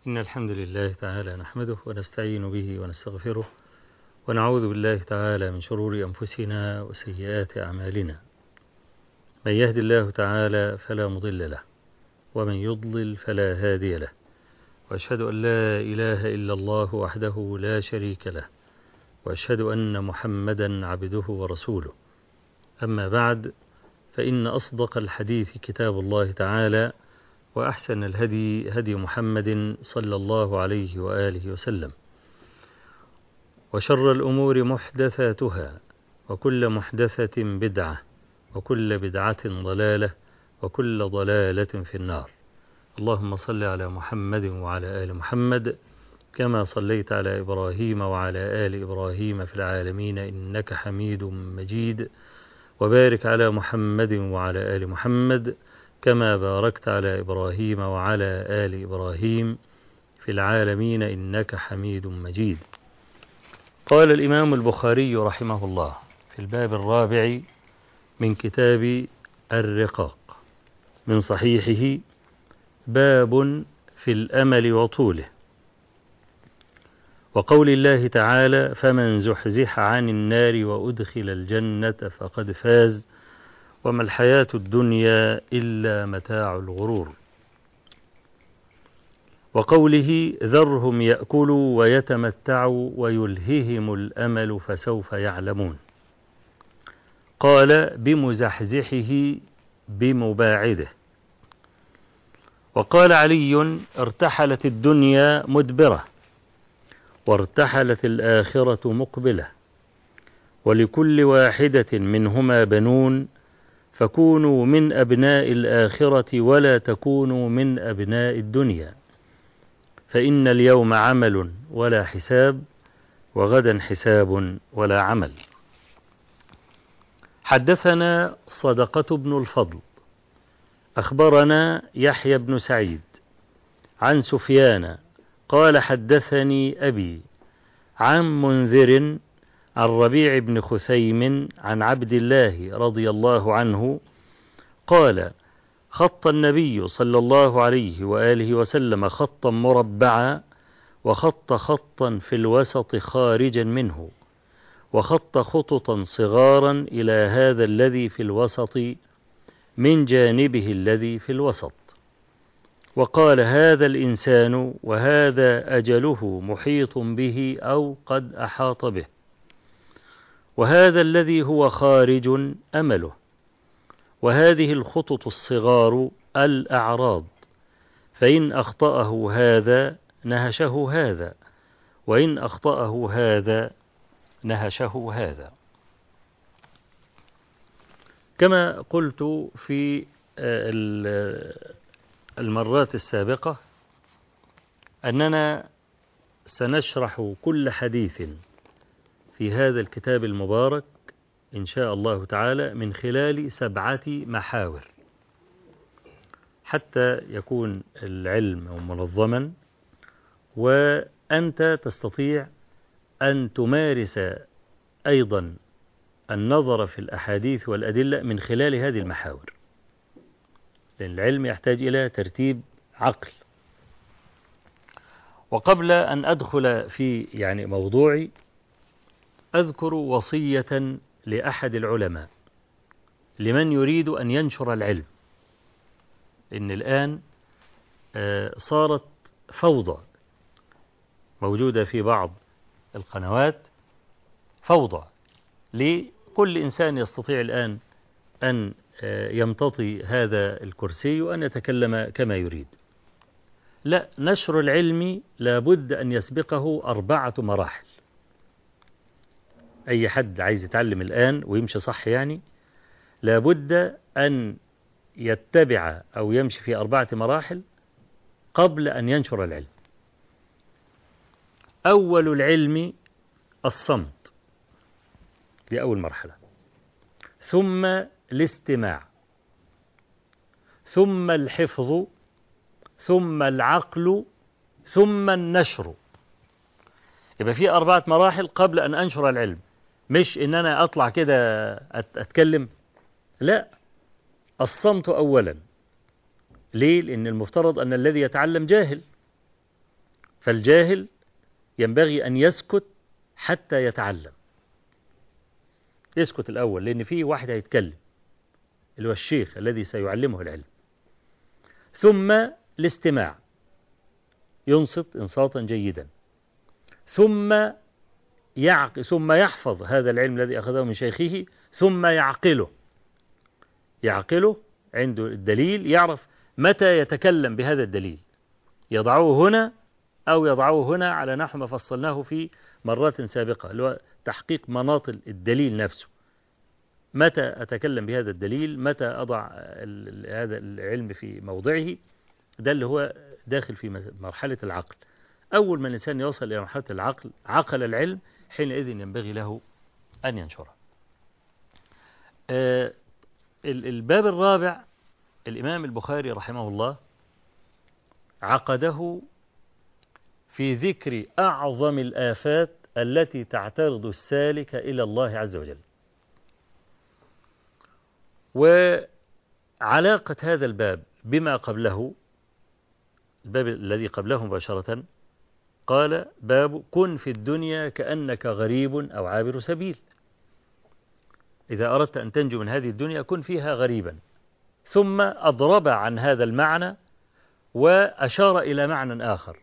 إن الحمد لله تعالى نحمده ونستعين به ونستغفره ونعوذ بالله تعالى من شرور أنفسنا وسيئات أعمالنا من يهد الله تعالى فلا مضل له ومن يضلل فلا هادي له وأشهد أن لا إله إلا الله وحده لا شريك له وأشهد أن محمدا عبده ورسوله أما بعد فإن أصدق الحديث كتاب الله تعالى وأحسن الهدي هدي محمد صلى الله عليه وآله وسلم وشر الأمور محدثاتها وكل محدثة بدعة وكل بدعة ضلالة وكل ضلالة في النار اللهم صل على محمد وعلى آل محمد كما صليت على إبراهيم وعلى آل إبراهيم في العالمين إنك حميد مجيد وبارك على محمد وعلى آل محمد كما باركت على إبراهيم وعلى آل إبراهيم في العالمين إنك حميد مجيد قال الإمام البخاري رحمه الله في الباب الرابع من كتاب الرقاق من صحيحه باب في الأمل وطوله وقول الله تعالى فمن زحزح عن النار وأدخل الجنة فقد فاز وما الحياة الدنيا إلا متاع الغرور وقوله ذرهم يأكلوا ويتمتعوا ويلههم الأمل فسوف يعلمون قال بمزحزحه بمباعده وقال علي ارتحلت الدنيا مدبرة وارتحلت الآخرة مقبلة ولكل واحدة منهما بنون فكونوا من أبناء الآخرة ولا تكونوا من أبناء الدنيا فإن اليوم عمل ولا حساب وغدا حساب ولا عمل حدثنا صدقة بن الفضل أخبرنا يحيى بن سعيد عن سفيان قال حدثني أبي عن منذر عن ربيع بن خثيم عن عبد الله رضي الله عنه قال خط النبي صلى الله عليه وآله وسلم خطا مربعا وخط خطا في الوسط خارجا منه وخط خططا صغارا إلى هذا الذي في الوسط من جانبه الذي في الوسط وقال هذا الإنسان وهذا أجله محيط به أو قد أحاط به وهذا الذي هو خارج أمله وهذه الخطط الصغار الأعراض فإن أخطأه هذا نهشه هذا وإن أخطأه هذا نهشه هذا كما قلت في المرات السابقة أننا سنشرح كل حديث في هذا الكتاب المبارك إن شاء الله تعالى من خلال سبعة محاور حتى يكون العلم منظما وأنت تستطيع أن تمارس أيضا النظر في الأحاديث والأدلة من خلال هذه المحاور لأن العلم يحتاج إلى ترتيب عقل وقبل أن أدخل في يعني موضوعي أذكر وصية لأحد العلماء لمن يريد أن ينشر العلم إن الآن صارت فوضى موجودة في بعض القنوات فوضى لكل إنسان يستطيع الآن أن يمتطي هذا الكرسي وأن يتكلم كما يريد لا نشر العلم لابد أن يسبقه أربعة مراحل أي حد عايز يتعلم الآن ويمشي صح يعني لابد أن يتبع أو يمشي في أربعة مراحل قبل أن ينشر العلم أول العلم الصمت دي أول مرحلة ثم الاستماع ثم الحفظ ثم العقل ثم النشر يبقى في أربعة مراحل قبل أن أنشر العلم مش إن أنا أطلع كده أتكلم لا الصمت أولا ليه؟ لأن المفترض أن الذي يتعلم جاهل فالجاهل ينبغي أن يسكت حتى يتعلم يسكت الأول لأن فيه واحد هيتكلم اللي هو الشيخ الذي سيعلمه العلم ثم الاستماع ينصت انصاتا جيدا ثم يعق ثم يحفظ هذا العلم الذي أخذه من شيخه ثم يعقله يعقله عنده الدليل يعرف متى يتكلم بهذا الدليل يضعه هنا أو يضعه هنا على نحو ما فصلناه في مرات سابقة اللي هو تحقيق مناط الدليل نفسه متى أتكلم بهذا الدليل متى أضع هذا العلم في موضعه ده اللي هو داخل في مرحلة العقل أول ما الإنسان يوصل إلى مرحلة العقل عقل العلم حينئذ ينبغي له أن ينشره الباب الرابع الإمام البخاري رحمه الله عقده في ذكر أعظم الآفات التي تعترض السالك إلى الله عز وجل وعلاقة هذا الباب بما قبله الباب الذي قبله مباشرة قال باب كن في الدنيا كأنك غريب أو عابر سبيل إذا أردت أن تنجو من هذه الدنيا كن فيها غريبا ثم أضرب عن هذا المعنى وأشار إلى معنى آخر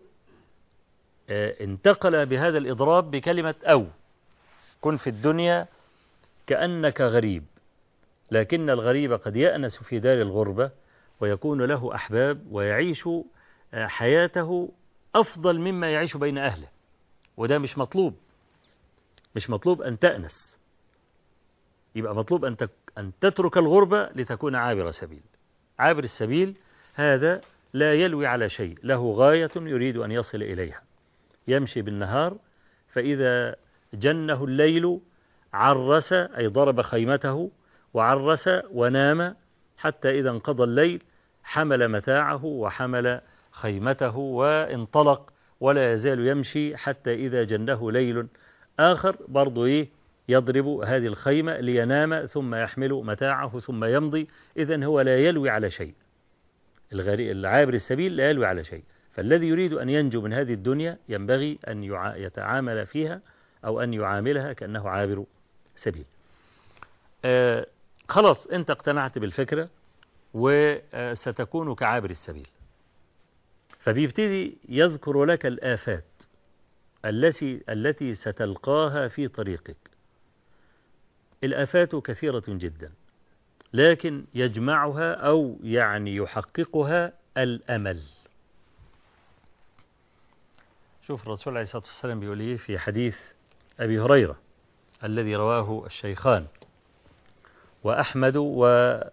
انتقل بهذا الإضراب بكلمة أو كن في الدنيا كأنك غريب لكن الغريب قد يأنس في دار الغربة ويكون له أحباب ويعيش حياته أفضل مما يعيش بين أهله وده مش مطلوب مش مطلوب أن تأنس يبقى مطلوب أن أن تترك الغربة لتكون عابر سبيل عابر السبيل هذا لا يلوي على شيء له غاية يريد أن يصل إليها يمشي بالنهار فإذا جنه الليل عرس أي ضرب خيمته وعرس ونام حتى إذا انقضى الليل حمل متاعه وحمل خيمته وانطلق ولا يزال يمشي حتى إذا جنه ليل آخر برضو إيه يضرب هذه الخيمة لينام ثم يحمل متاعه ثم يمضي إذا هو لا يلوي على شيء العابر السبيل لا يلوي على شيء فالذي يريد أن ينجو من هذه الدنيا ينبغي أن يتعامل فيها أو أن يعاملها كأنه عابر سبيل آه خلاص أنت اقتنعت بالفكرة وستكون كعابر السبيل فبيبتدي يذكر لك الآفات التي التي ستلقاها في طريقك الآفات كثيرة جدا لكن يجمعها أو يعني يحققها الأمل شوف الرسول عليه الصلاة والسلام بيقول إيه في حديث أبي هريرة الذي رواه الشيخان وأحمد و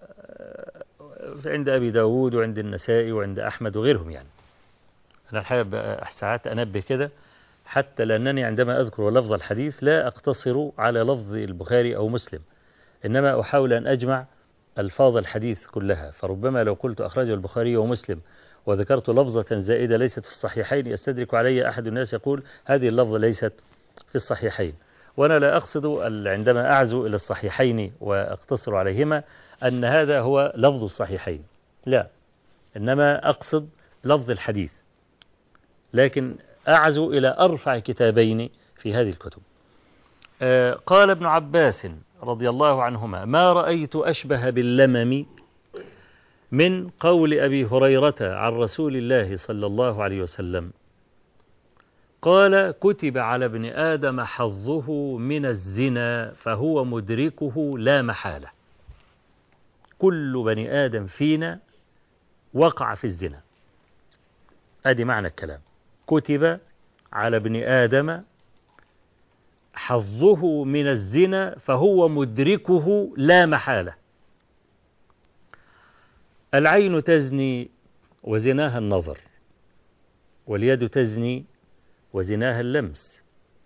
عند أبي داود وعند النسائي وعند أحمد وغيرهم يعني أنا الحقيقة ساعات أنبه كده حتى لأنني عندما أذكر لفظ الحديث لا أقتصر على لفظ البخاري أو مسلم إنما أحاول أن أجمع ألفاظ الحديث كلها فربما لو قلت أخرجه البخاري ومسلم وذكرت لفظة زائدة ليست في الصحيحين يستدرك علي أحد الناس يقول هذه اللفظة ليست في الصحيحين وأنا لا أقصد عندما أعزو إلى الصحيحين وأقتصر عليهما أن هذا هو لفظ الصحيحين لا إنما أقصد لفظ الحديث لكن أعزو إلى أرفع كتابين في هذه الكتب آه قال ابن عباس رضي الله عنهما ما رأيت أشبه باللمم من قول أبي هريرة عن رسول الله صلى الله عليه وسلم قال كتب على ابن آدم حظه من الزنا فهو مدركه لا محالة كل بني آدم فينا وقع في الزنا أدي معنى الكلام كتب على ابن آدم حظه من الزنا فهو مدركه لا محالة العين تزني وزناها النظر واليد تزني وزناها اللمس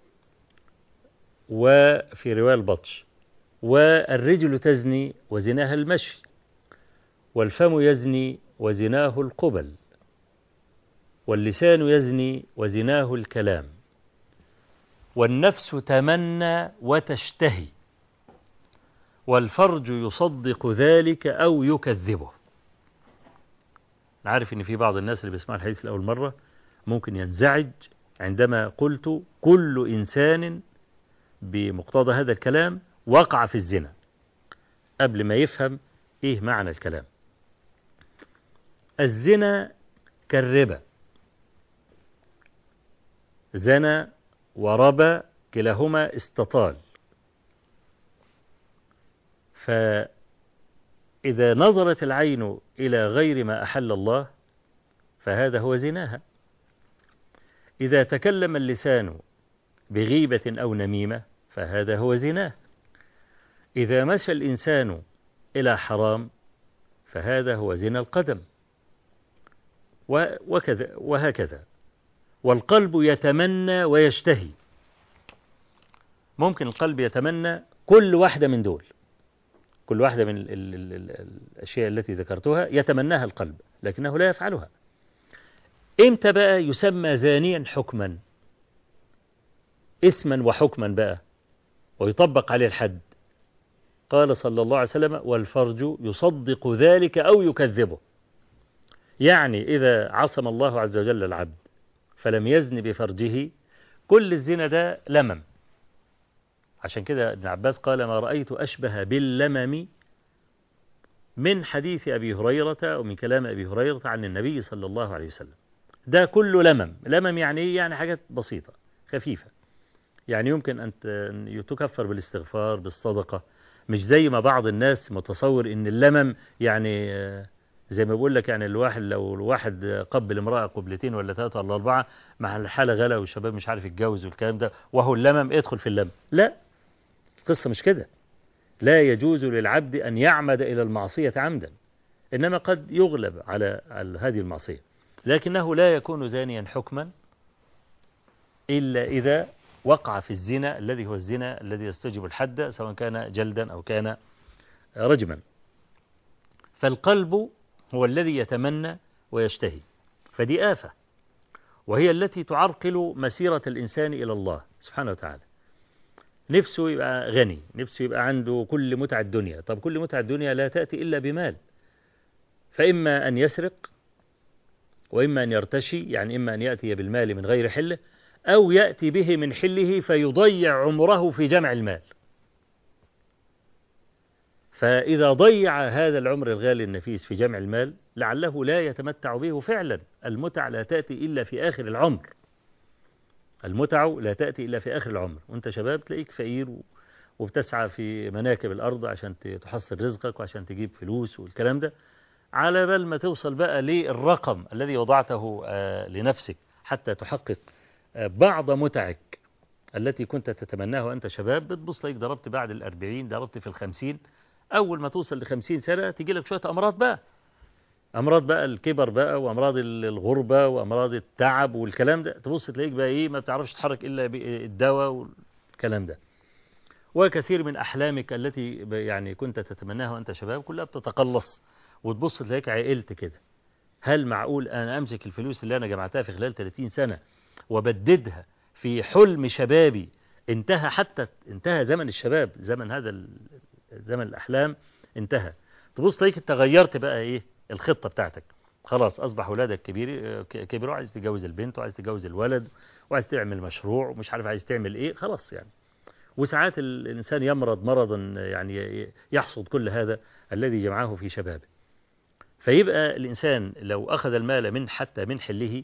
وفي رواية البطش والرجل تزني وزناها المشي والفم يزني وزناه القبل واللسان يزني وزناه الكلام والنفس تمنى وتشتهي والفرج يصدق ذلك أو يكذبه عارف ان في بعض الناس اللي بيسمعوا الحديث لأول مرة ممكن ينزعج عندما قلت كل إنسان بمقتضى هذا الكلام وقع في الزنا قبل ما يفهم إيه معنى الكلام الزنا كالربا زنى وربى كلاهما استطال فإذا نظرت العين إلى غير ما أحل الله فهذا هو زناها إذا تكلم اللسان بغيبة أو نميمة فهذا هو زناه إذا مشى الإنسان إلى حرام فهذا هو زنا القدم وكذا وهكذا والقلب يتمنى ويشتهي ممكن القلب يتمنى كل واحدة من دول كل واحدة من ال ال ال الأشياء التي ذكرتها يتمناها القلب لكنه لا يفعلها امتى بقى يسمى زانيا حكما اسما وحكما بقى ويطبق عليه الحد قال صلى الله عليه وسلم والفرج يصدق ذلك أو يكذبه يعني إذا عصم الله عز وجل العبد فلم يزن بفرجه كل الزنا ده لمم عشان كده ابن عباس قال ما رأيت أشبه باللمم من حديث أبي هريرة ومن كلام أبي هريرة عن النبي صلى الله عليه وسلم ده كله لمم لمم يعني إيه يعني حاجات بسيطة خفيفة يعني يمكن أن تكفر بالاستغفار بالصدقة مش زي ما بعض الناس متصور ان اللمم يعني زي ما بقول لك يعني الواحد لو الواحد قبل امرأة قبلتين ولا ثلاثة ولا أربعة مع الحالة غلا والشباب مش عارف يتجوز والكلام ده وهو اللمم ادخل في اللمم لا القصة مش كده لا يجوز للعبد أن يعمد إلى المعصية عمدا إنما قد يغلب على هذه المعصية لكنه لا يكون زانيا حكما إلا إذا وقع في الزنا الذي هو الزنا الذي يستجب الحد سواء كان جلدا أو كان رجما فالقلب هو الذي يتمنى ويشتهي فدي آفة وهي التي تعرقل مسيرة الإنسان إلى الله سبحانه وتعالى نفسه يبقى غني نفسه يبقى عنده كل متع الدنيا طب كل متع الدنيا لا تأتي إلا بمال فإما أن يسرق وإما أن يرتشي يعني إما أن يأتي بالمال من غير حله أو يأتي به من حله فيضيع عمره في جمع المال فإذا ضيع هذا العمر الغالي النفيس في جمع المال لعله لا يتمتع به فعلا المتع لا تأتي إلا في آخر العمر المتع لا تأتي إلا في آخر العمر وانت شباب تلاقيك فقير وبتسعى في مناكب الأرض عشان تحصل رزقك وعشان تجيب فلوس والكلام ده على بال ما توصل بقى للرقم الذي وضعته لنفسك حتى تحقق بعض متعك التي كنت تتمناها وأنت شباب بتبص لك ضربت بعد الأربعين ضربت في الخمسين أول ما توصل لخمسين سنة تيجي لك شوية أمراض بقى أمراض بقى الكبر بقى وأمراض الغربة وأمراض التعب والكلام ده تبص تلاقيك بقى إيه ما بتعرفش تتحرك إلا بالدواء والكلام ده وكثير من أحلامك التي يعني كنت تتمناها وأنت شباب كلها بتتقلص وتبص تلاقيك عقلت كده هل معقول أنا أمسك الفلوس اللي أنا جمعتها في خلال 30 سنة وبددها في حلم شبابي انتهى حتى انتهى زمن الشباب زمن هذا زمن الأحلام انتهى تبص تلاقيك انت غيرت بقى ايه الخطة بتاعتك خلاص أصبح ولادك كبير كبروا عايز تتجوز البنت وعايز تتجوز الولد وعايز تعمل مشروع ومش عارف عايز تعمل ايه خلاص يعني وساعات الإنسان يمرض مرضا يعني يحصد كل هذا الذي جمعه في شبابه فيبقى الإنسان لو أخذ المال من حتى من حله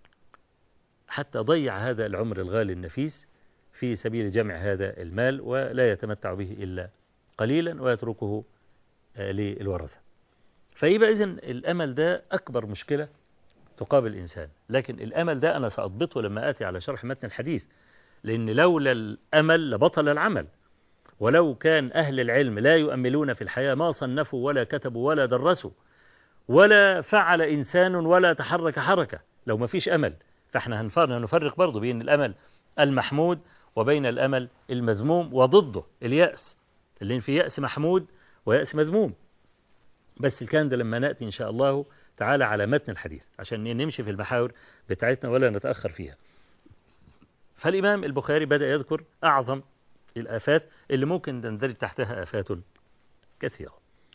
حتى ضيع هذا العمر الغالي النفيس في سبيل جمع هذا المال ولا يتمتع به إلا قليلا ويتركه للورثة فيبقى إذن الأمل ده أكبر مشكلة تقابل الإنسان لكن الأمل ده أنا سأضبطه لما آتي على شرح متن الحديث لأن لولا الأمل لبطل العمل ولو كان أهل العلم لا يؤملون في الحياة ما صنفوا ولا كتبوا ولا درسوا ولا فعل إنسان ولا تحرك حركة لو ما فيش أمل فاحنا هنفرق برضه بين الأمل المحمود وبين الأمل المذموم وضده اليأس اللي في يأس محمود ويأس مذموم بس الكلام ده لما نأتي إن شاء الله تعالى على متن الحديث عشان نمشي في المحاور بتاعتنا ولا نتأخر فيها فالإمام البخاري بدأ يذكر أعظم الآفات اللي ممكن تندرج تحتها آفات كثيرة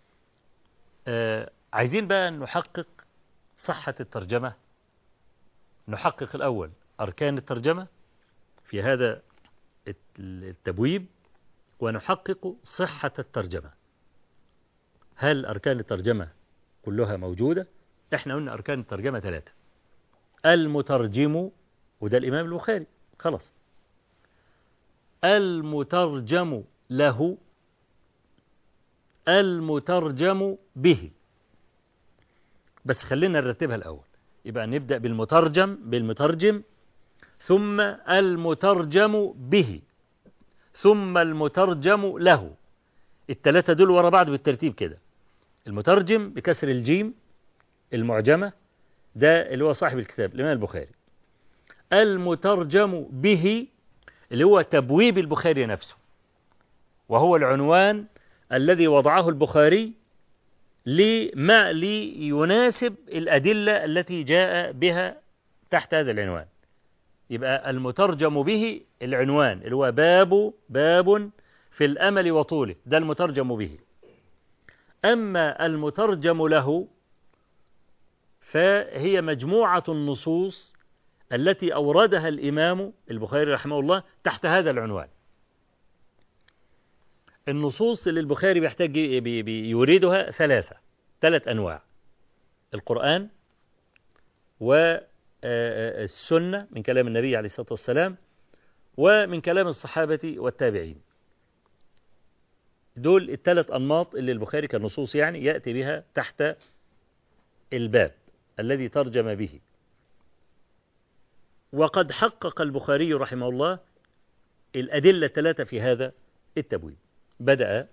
آه عايزين بقى نحقق صحة الترجمة نحقق الأول أركان الترجمة في هذا التبويب ونحقق صحة الترجمة هل أركان الترجمة كلها موجودة احنا قلنا أركان الترجمة ثلاثة المترجم وده الإمام البخاري خلاص المترجم له المترجم به بس خلينا نرتبها الأول يبقى نبدأ بالمترجم بالمترجم ثم المترجم به ثم المترجم له التلاتة دول ورا بعض بالترتيب كده المترجم بكسر الجيم المعجمة ده اللي هو صاحب الكتاب الإمام البخاري المترجم به اللي هو تبويب البخاري نفسه وهو العنوان الذي وضعه البخاري لما ليناسب الأدلة التي جاء بها تحت هذا العنوان يبقى المترجم به العنوان اللي هو باب باب في الأمل وطوله ده المترجم به أما المترجم له فهي مجموعة النصوص التي أوردها الإمام البخاري رحمه الله تحت هذا العنوان النصوص اللي البخاري بيحتاج يريدها ثلاثة ثلاث أنواع القرآن والسنة من كلام النبي عليه الصلاة والسلام ومن كلام الصحابة والتابعين دول الثلاث أنماط اللي البخاري كنصوص يعني يأتي بها تحت الباب الذي ترجم به وقد حقق البخاري رحمه الله الأدلة الثلاثة في هذا التبويب بدأ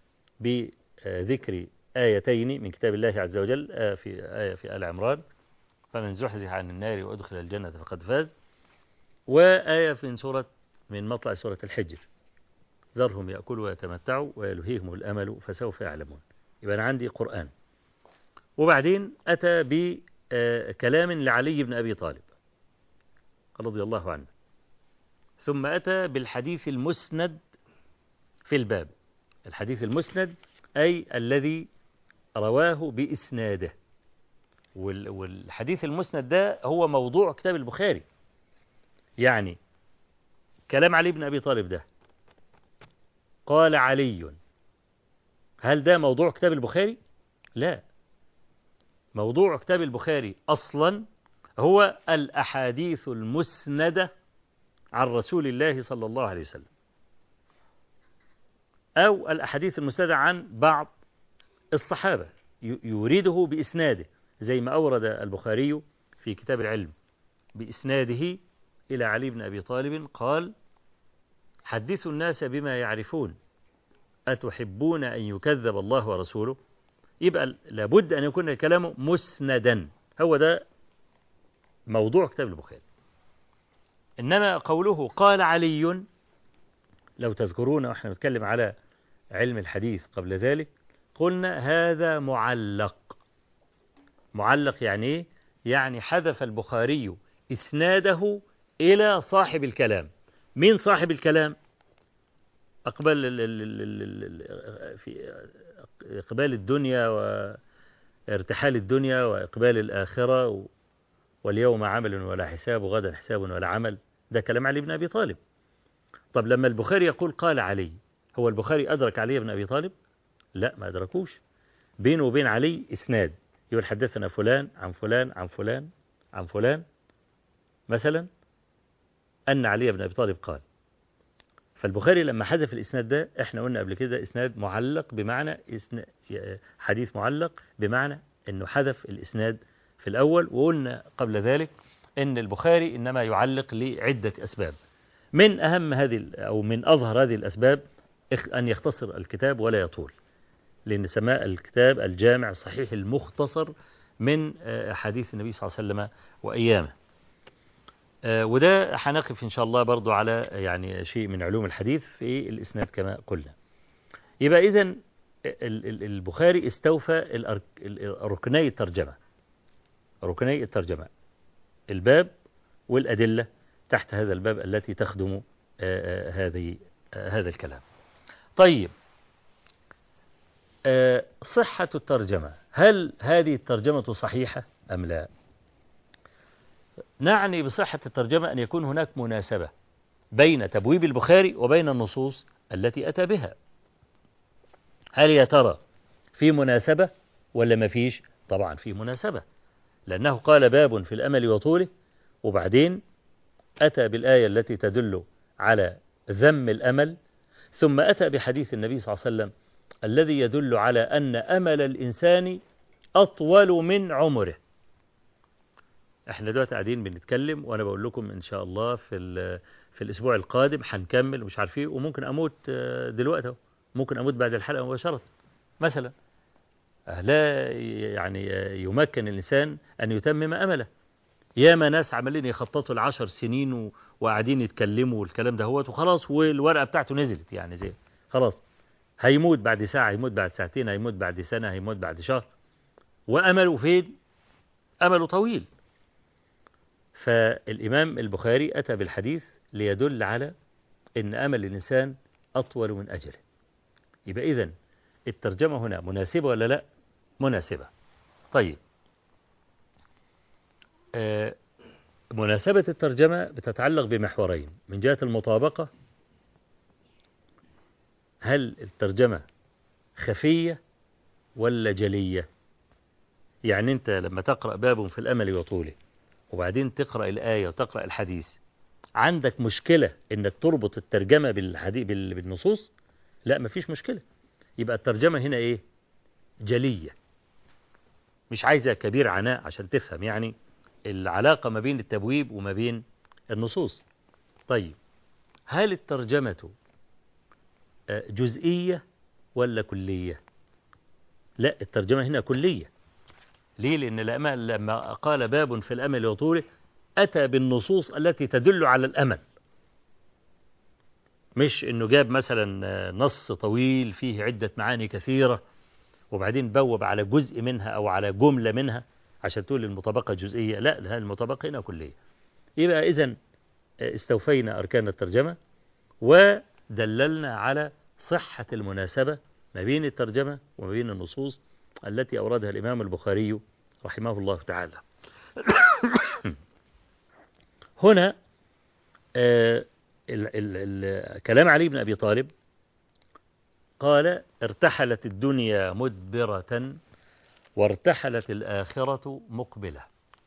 بذكر آيتين من كتاب الله عز وجل آية في آية في آل عمران فمن زحزح عن النار وأدخل الجنة فقد فاز وآية من سورة من مطلع سورة الحجر ذرهم يأكلوا ويتمتعوا ويلهيهم الأمل فسوف يعلمون يبقى أنا عندي قرآن وبعدين أتى بكلام لعلي بن أبي طالب رضي الله عنه ثم أتى بالحديث المسند في الباب الحديث المسند أي الذي رواه بإسناده والحديث المسند ده هو موضوع كتاب البخاري يعني كلام علي بن أبي طالب ده قال علي هل ده موضوع كتاب البخاري لا موضوع كتاب البخاري أصلا هو الأحاديث المسندة عن رسول الله صلى الله عليه وسلم أو الأحاديث المسندة عن بعض الصحابة يريده بإسناده زي ما أورد البخاري في كتاب العلم بإسناده إلى علي بن أبي طالب قال حدثوا الناس بما يعرفون أتحبون أن يكذب الله ورسوله يبقى لابد أن يكون كلامه مسندا هو ده موضوع كتاب البخاري إنما قوله قال علي لو تذكرون وإحنا نتكلم على علم الحديث قبل ذلك قلنا هذا معلق معلق يعني ايه يعني حذف البخاري إسناده إلى صاحب الكلام مين صاحب الكلام أقبال في إقبال الدنيا وارتحال الدنيا وإقبال الآخرة واليوم عمل ولا حساب وغدا حساب ولا عمل ده كلام علي بن أبي طالب طب لما البخاري يقول قال علي هو البخاري أدرك علي بن أبي طالب لا ما أدركوش بينه وبين علي إسناد يقول حدثنا فلان عن فلان عن فلان عن فلان مثلا أن علي بن أبي طالب قال فالبخاري لما حذف الإسناد ده احنا قلنا قبل كده إسناد معلق بمعنى إسناد حديث معلق بمعنى أنه حذف الإسناد في الأول وقلنا قبل ذلك أن البخاري إنما يعلق لعدة أسباب من أهم هذه أو من أظهر هذه الأسباب أن يختصر الكتاب ولا يطول لأن سماء الكتاب الجامع الصحيح المختصر من حديث النبي صلى الله عليه وسلم وأيامه وده هنقف إن شاء الله برضو على يعني شيء من علوم الحديث في الإسناد كما قلنا يبقى إذن البخاري استوفى ركني الترجمة ركني الترجمة الباب والأدلة تحت هذا الباب التي تخدم هذه هذا الكلام طيب صحة الترجمة هل هذه الترجمة صحيحة أم لا نعني بصحة الترجمة أن يكون هناك مناسبة بين تبويب البخاري وبين النصوص التي أتى بها هل يا ترى في مناسبة ولا ما فيش طبعا في مناسبة لأنه قال باب في الأمل وطوله وبعدين أتى بالآية التي تدل على ذم الأمل ثم أتى بحديث النبي صلى الله عليه وسلم الذي يدل على أن أمل الإنسان أطول من عمره احنا دلوقتي قاعدين بنتكلم وانا بقول لكم ان شاء الله في في الاسبوع القادم هنكمل ومش عارف ايه وممكن اموت دلوقتي ممكن اموت بعد الحلقه مباشره مثلا لا يعني يمكن الانسان ان يتمم امله ياما ناس عمالين يخططوا العشر سنين وقاعدين يتكلموا والكلام ده هوت وخلاص والورقه بتاعته نزلت يعني زي خلاص هيموت بعد ساعه هيموت بعد ساعتين هيموت بعد سنه هيموت بعد شهر وامله فين امله طويل فالإمام البخاري أتى بالحديث ليدل على أن أمل الإنسان أطول من أجله يبقى إذن الترجمة هنا مناسبة ولا لا مناسبة طيب آه مناسبة الترجمة بتتعلق بمحورين من جهة المطابقة هل الترجمة خفية ولا جلية يعني أنت لما تقرأ باب في الأمل وطوله وبعدين تقرأ الآية وتقرأ الحديث عندك مشكلة انك تربط الترجمة بالحديث بالنصوص لا مفيش مشكلة يبقى الترجمة هنا ايه جلية مش عايزة كبير عناء عشان تفهم يعني العلاقة ما بين التبويب وما بين النصوص طيب هل الترجمة جزئية ولا كلية لا الترجمة هنا كلية ليه لأن الأمل لما قال باب في الأمل وطوله أتى بالنصوص التي تدل على الأمل مش أنه جاب مثلا نص طويل فيه عدة معاني كثيرة وبعدين بوب على جزء منها أو على جملة منها عشان تقول المطابقة جزئية لا المطابقة هنا كلية يبقى إذن استوفينا أركان الترجمة ودللنا على صحة المناسبة ما بين الترجمة وما بين النصوص التي أوردها الإمام البخاري رحمه الله تعالى هنا آه ال ال ال كلام علي بن أبي طالب قال ارتحلت الدنيا مدبرة وارتحلت الآخرة مقبلة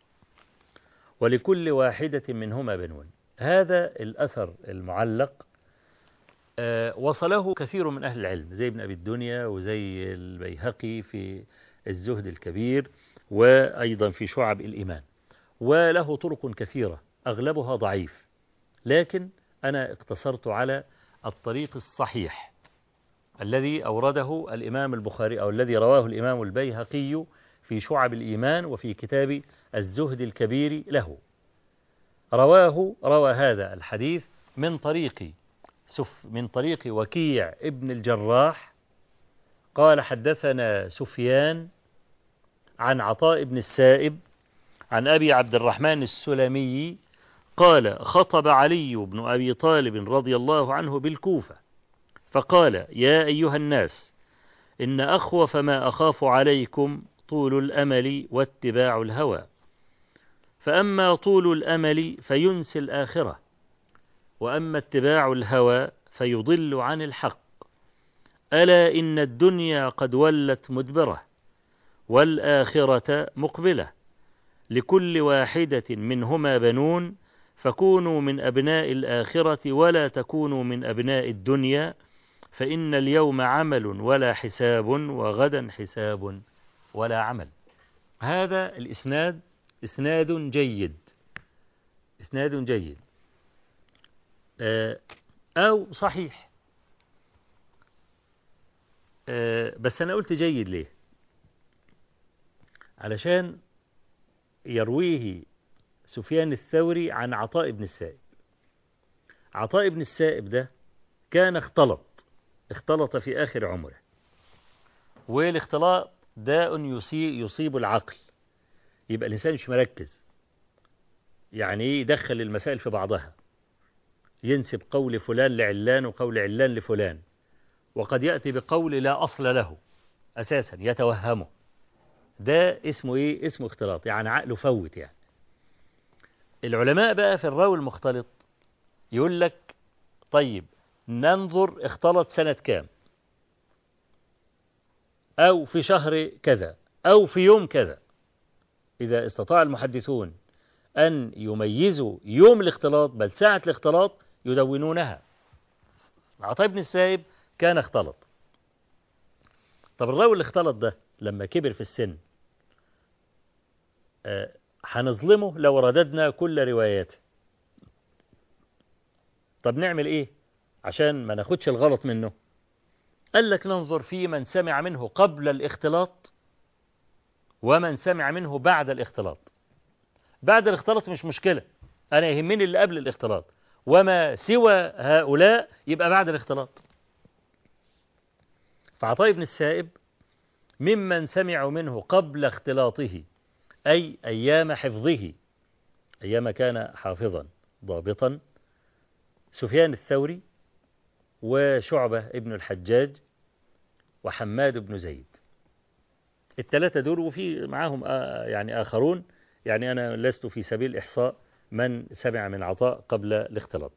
ولكل واحدة منهما بنون هذا الأثر المعلق آه وصله كثير من أهل العلم زي ابن أبي الدنيا وزي البيهقي في الزهد الكبير وأيضا في شعب الإيمان وله طرق كثيرة أغلبها ضعيف لكن أنا اقتصرت على الطريق الصحيح الذي أورده الإمام البخاري أو الذي رواه الإمام البيهقي في شعب الإيمان وفي كتاب الزهد الكبير له رواه روى هذا الحديث من طريق سف من طريق وكيع ابن الجراح قال حدثنا سفيان عن عطاء بن السائب عن أبي عبد الرحمن السلمي قال خطب علي بن أبي طالب رضي الله عنه بالكوفة فقال يا أيها الناس إن أخوف ما أخاف عليكم طول الأمل واتباع الهوى فأما طول الأمل فينسي الآخرة وأما اتباع الهوى فيضل عن الحق ألا إن الدنيا قد ولت مدبرة والآخرة مقبلة لكل واحدة منهما بنون فكونوا من أبناء الآخرة ولا تكونوا من أبناء الدنيا فإن اليوم عمل ولا حساب وغدا حساب ولا عمل هذا الإسناد إسناد جيد إسناد جيد أو صحيح بس أنا قلت جيد ليه علشان يرويه سفيان الثوري عن عطاء بن السائب عطاء بن السائب ده كان اختلط اختلط في آخر عمره والاختلاط داء يصيب, يصيب العقل يبقى الإنسان مش مركز يعني ايه يدخل المسائل في بعضها ينسب قول فلان لعلان وقول علان لفلان وقد يأتي بقول لا أصل له أساسا يتوهمه ده اسمه ايه اسمه اختلاط يعني عقله فوت يعني العلماء بقى في الراوي المختلط يقول لك طيب ننظر اختلط سنة كام أو في شهر كذا أو في يوم كذا إذا استطاع المحدثون أن يميزوا يوم الاختلاط بل ساعة الاختلاط يدونونها عطاء بن السائب كان اختلط طب الراوي اللي اختلط ده لما كبر في السن آه، هنظلمه لو رددنا كل رواياته طب نعمل ايه عشان ما ناخدش الغلط منه قال لك ننظر في من سمع منه قبل الاختلاط ومن سمع منه بعد الاختلاط بعد الاختلاط مش مشكلة أنا يهمني اللي قبل الاختلاط وما سوى هؤلاء يبقى بعد الاختلاط فعطاء بن السائب ممن سمعوا منه قبل اختلاطه أي أيام حفظه أيام كان حافظا ضابطا سفيان الثوري وشعبة ابن الحجاج وحماد بن زيد الثلاثة دول وفي معاهم يعني آخرون يعني أنا لست في سبيل إحصاء من سمع من عطاء قبل الاختلاط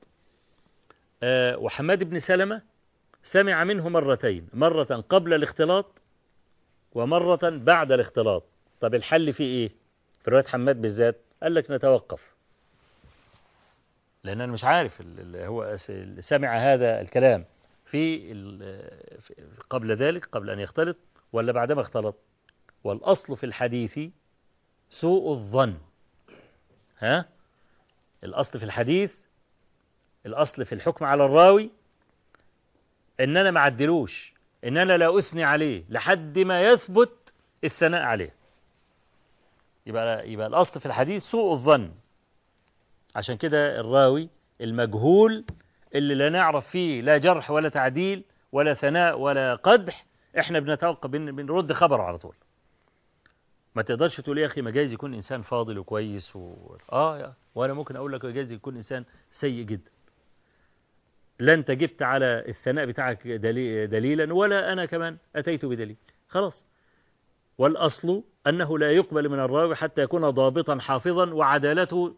وحماد بن سلمة سمع منه مرتين مرة قبل الاختلاط ومرة بعد الاختلاط طب الحل في إيه في رواية حماد بالذات قال لك نتوقف لأن أنا مش عارف اللي هو سمع هذا الكلام في قبل ذلك قبل أن يختلط ولا بعدما اختلط والأصل في الحديث سوء الظن ها الأصل في الحديث الأصل في الحكم على الراوي إن أنا ما عدلوش إن أنا لا أثني عليه لحد ما يثبت الثناء عليه يبقى يبقى الأصل في الحديث سوء الظن عشان كده الراوي المجهول اللي لا نعرف فيه لا جرح ولا تعديل ولا ثناء ولا قدح احنا بنتوقع بنرد خبره على طول ما تقدرش تقول يا اخي ما جايز يكون انسان فاضل وكويس و... اه يا. وانا ممكن اقول لك جايز يكون انسان سيء جدا لا انت جبت على الثناء بتاعك دلي... دليلا ولا انا كمان اتيت بدليل خلاص والاصل انه لا يقبل من الراوي حتى يكون ضابطا حافظا وعدالته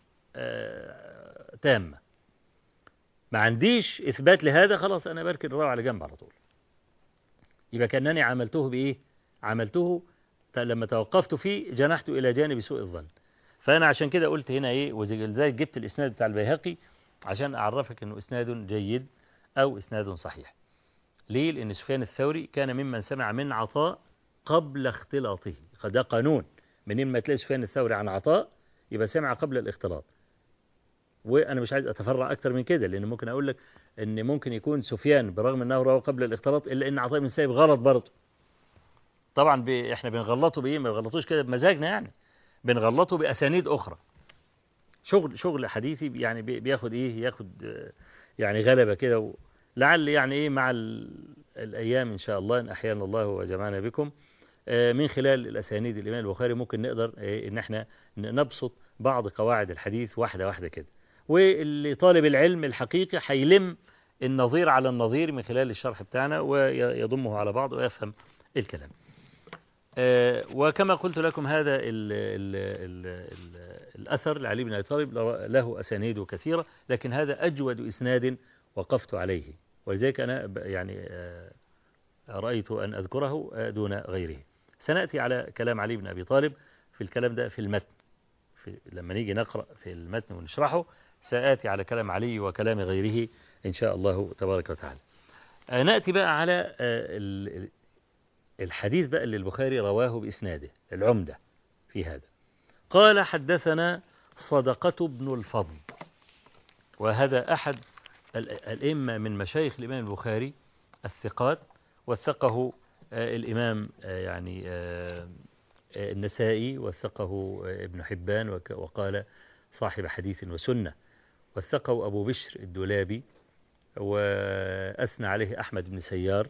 آه تامه ما عنديش اثبات لهذا خلاص انا بركن الراوي على جنب على طول يبقى كانني عملته بايه عملته لما توقفت فيه جنحت إلى جانب سوء الظن فأنا عشان كده قلت هنا إيه وزي جبت الإسناد بتاع البيهقي عشان أعرفك أنه إسناد جيد أو إسناد صحيح ليه؟ لأن سفيان الثوري كان ممن سمع من عطاء قبل اختلاطه ده قانون من ما تلاقي سفيان الثوري عن عطاء يبقى سمع قبل الاختلاط وأنا مش عايز أتفرع أكتر من كده لأن ممكن أقول لك أن ممكن يكون سفيان برغم أنه روى قبل الاختلاط إلا أن عطاء بن سايب غلط برضه طبعا ب... احنا بنغلطه بايه ما بنغلطوش كده بمزاجنا يعني بنغلطه باسانيد اخرى شغل شغل حديثي يعني بياخد ايه ياخد يعني غلبه كده و... لعل يعني ايه مع ال... الايام ان شاء الله ان احيانا الله وجمعنا بكم من خلال الاسانيد الامام البخاري ممكن نقدر إيه ان احنا نبسط بعض قواعد الحديث واحده واحده كده واللي طالب العلم الحقيقي هيلم النظير على النظير من خلال الشرح بتاعنا ويضمه على بعض ويفهم الكلام وكما قلت لكم هذا ال ال ال ال الأثر لعلي بن أبي طالب له أسانيد كثيرة لكن هذا أجود إسناد وقفت عليه ولذلك أنا يعني رأيت أن أذكره دون غيره سنأتي على كلام علي بن أبي طالب في الكلام ده في المتن في لما نيجي نقرأ في المتن ونشرحه سآتي على كلام علي وكلام غيره إن شاء الله تبارك وتعالى نأتي بقى على الحديث بقى اللي البخاري رواه بإسناده العمدة في هذا قال حدثنا صدقة بن الفضل وهذا أحد الأئمة من مشايخ الإمام البخاري الثقات وثقه الإمام يعني النسائي وثقه ابن حبان وقال صاحب حديث وسنة وثقه أبو بشر الدولابي وأثنى عليه أحمد بن سيار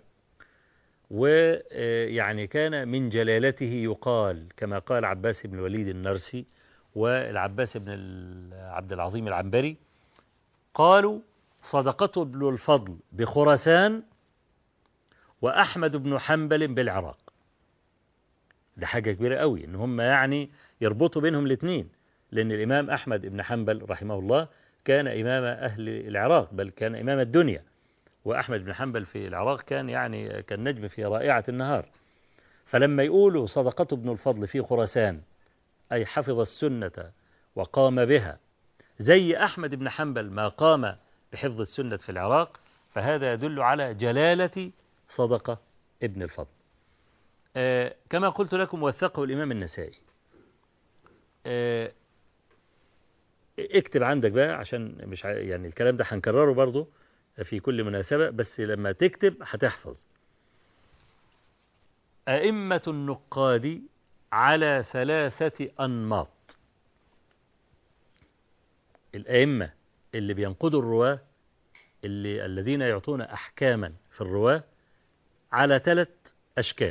ويعني كان من جلالته يقال كما قال عباس بن الوليد النرسي والعباس بن عبد العظيم العنبري قالوا صدقته ابن الفضل بخراسان وأحمد بن حنبل بالعراق ده حاجة كبيرة قوي إن هم يعني يربطوا بينهم الاثنين لأن الإمام أحمد بن حنبل رحمه الله كان إمام أهل العراق بل كان إمام الدنيا وأحمد بن حنبل في العراق كان يعني كان نجم في رائعة النهار فلما يقولوا صدقته ابن الفضل في خراسان أي حفظ السنة وقام بها زي أحمد بن حنبل ما قام بحفظ السنة في العراق فهذا يدل على جلالة صدقة ابن الفضل آه كما قلت لكم وثقه الإمام النسائي آه اكتب عندك بقى عشان مش يعني الكلام ده هنكرره برضه في كل مناسبة بس لما تكتب هتحفظ أئمة النقاد على ثلاثة أنماط الأئمة اللي بينقضوا الرواة اللي الذين يعطون أحكاما في الرواة على ثلاث أشكال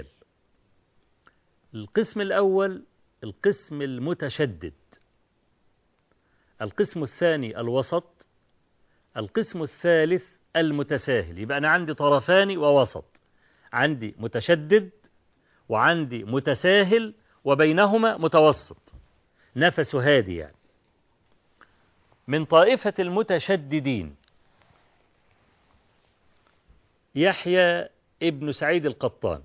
القسم الأول القسم المتشدد القسم الثاني الوسط القسم الثالث المتساهل يبقى أنا عندي طرفان ووسط عندي متشدد وعندي متساهل وبينهما متوسط نفس هادي يعني من طائفة المتشددين يحيى ابن سعيد القطان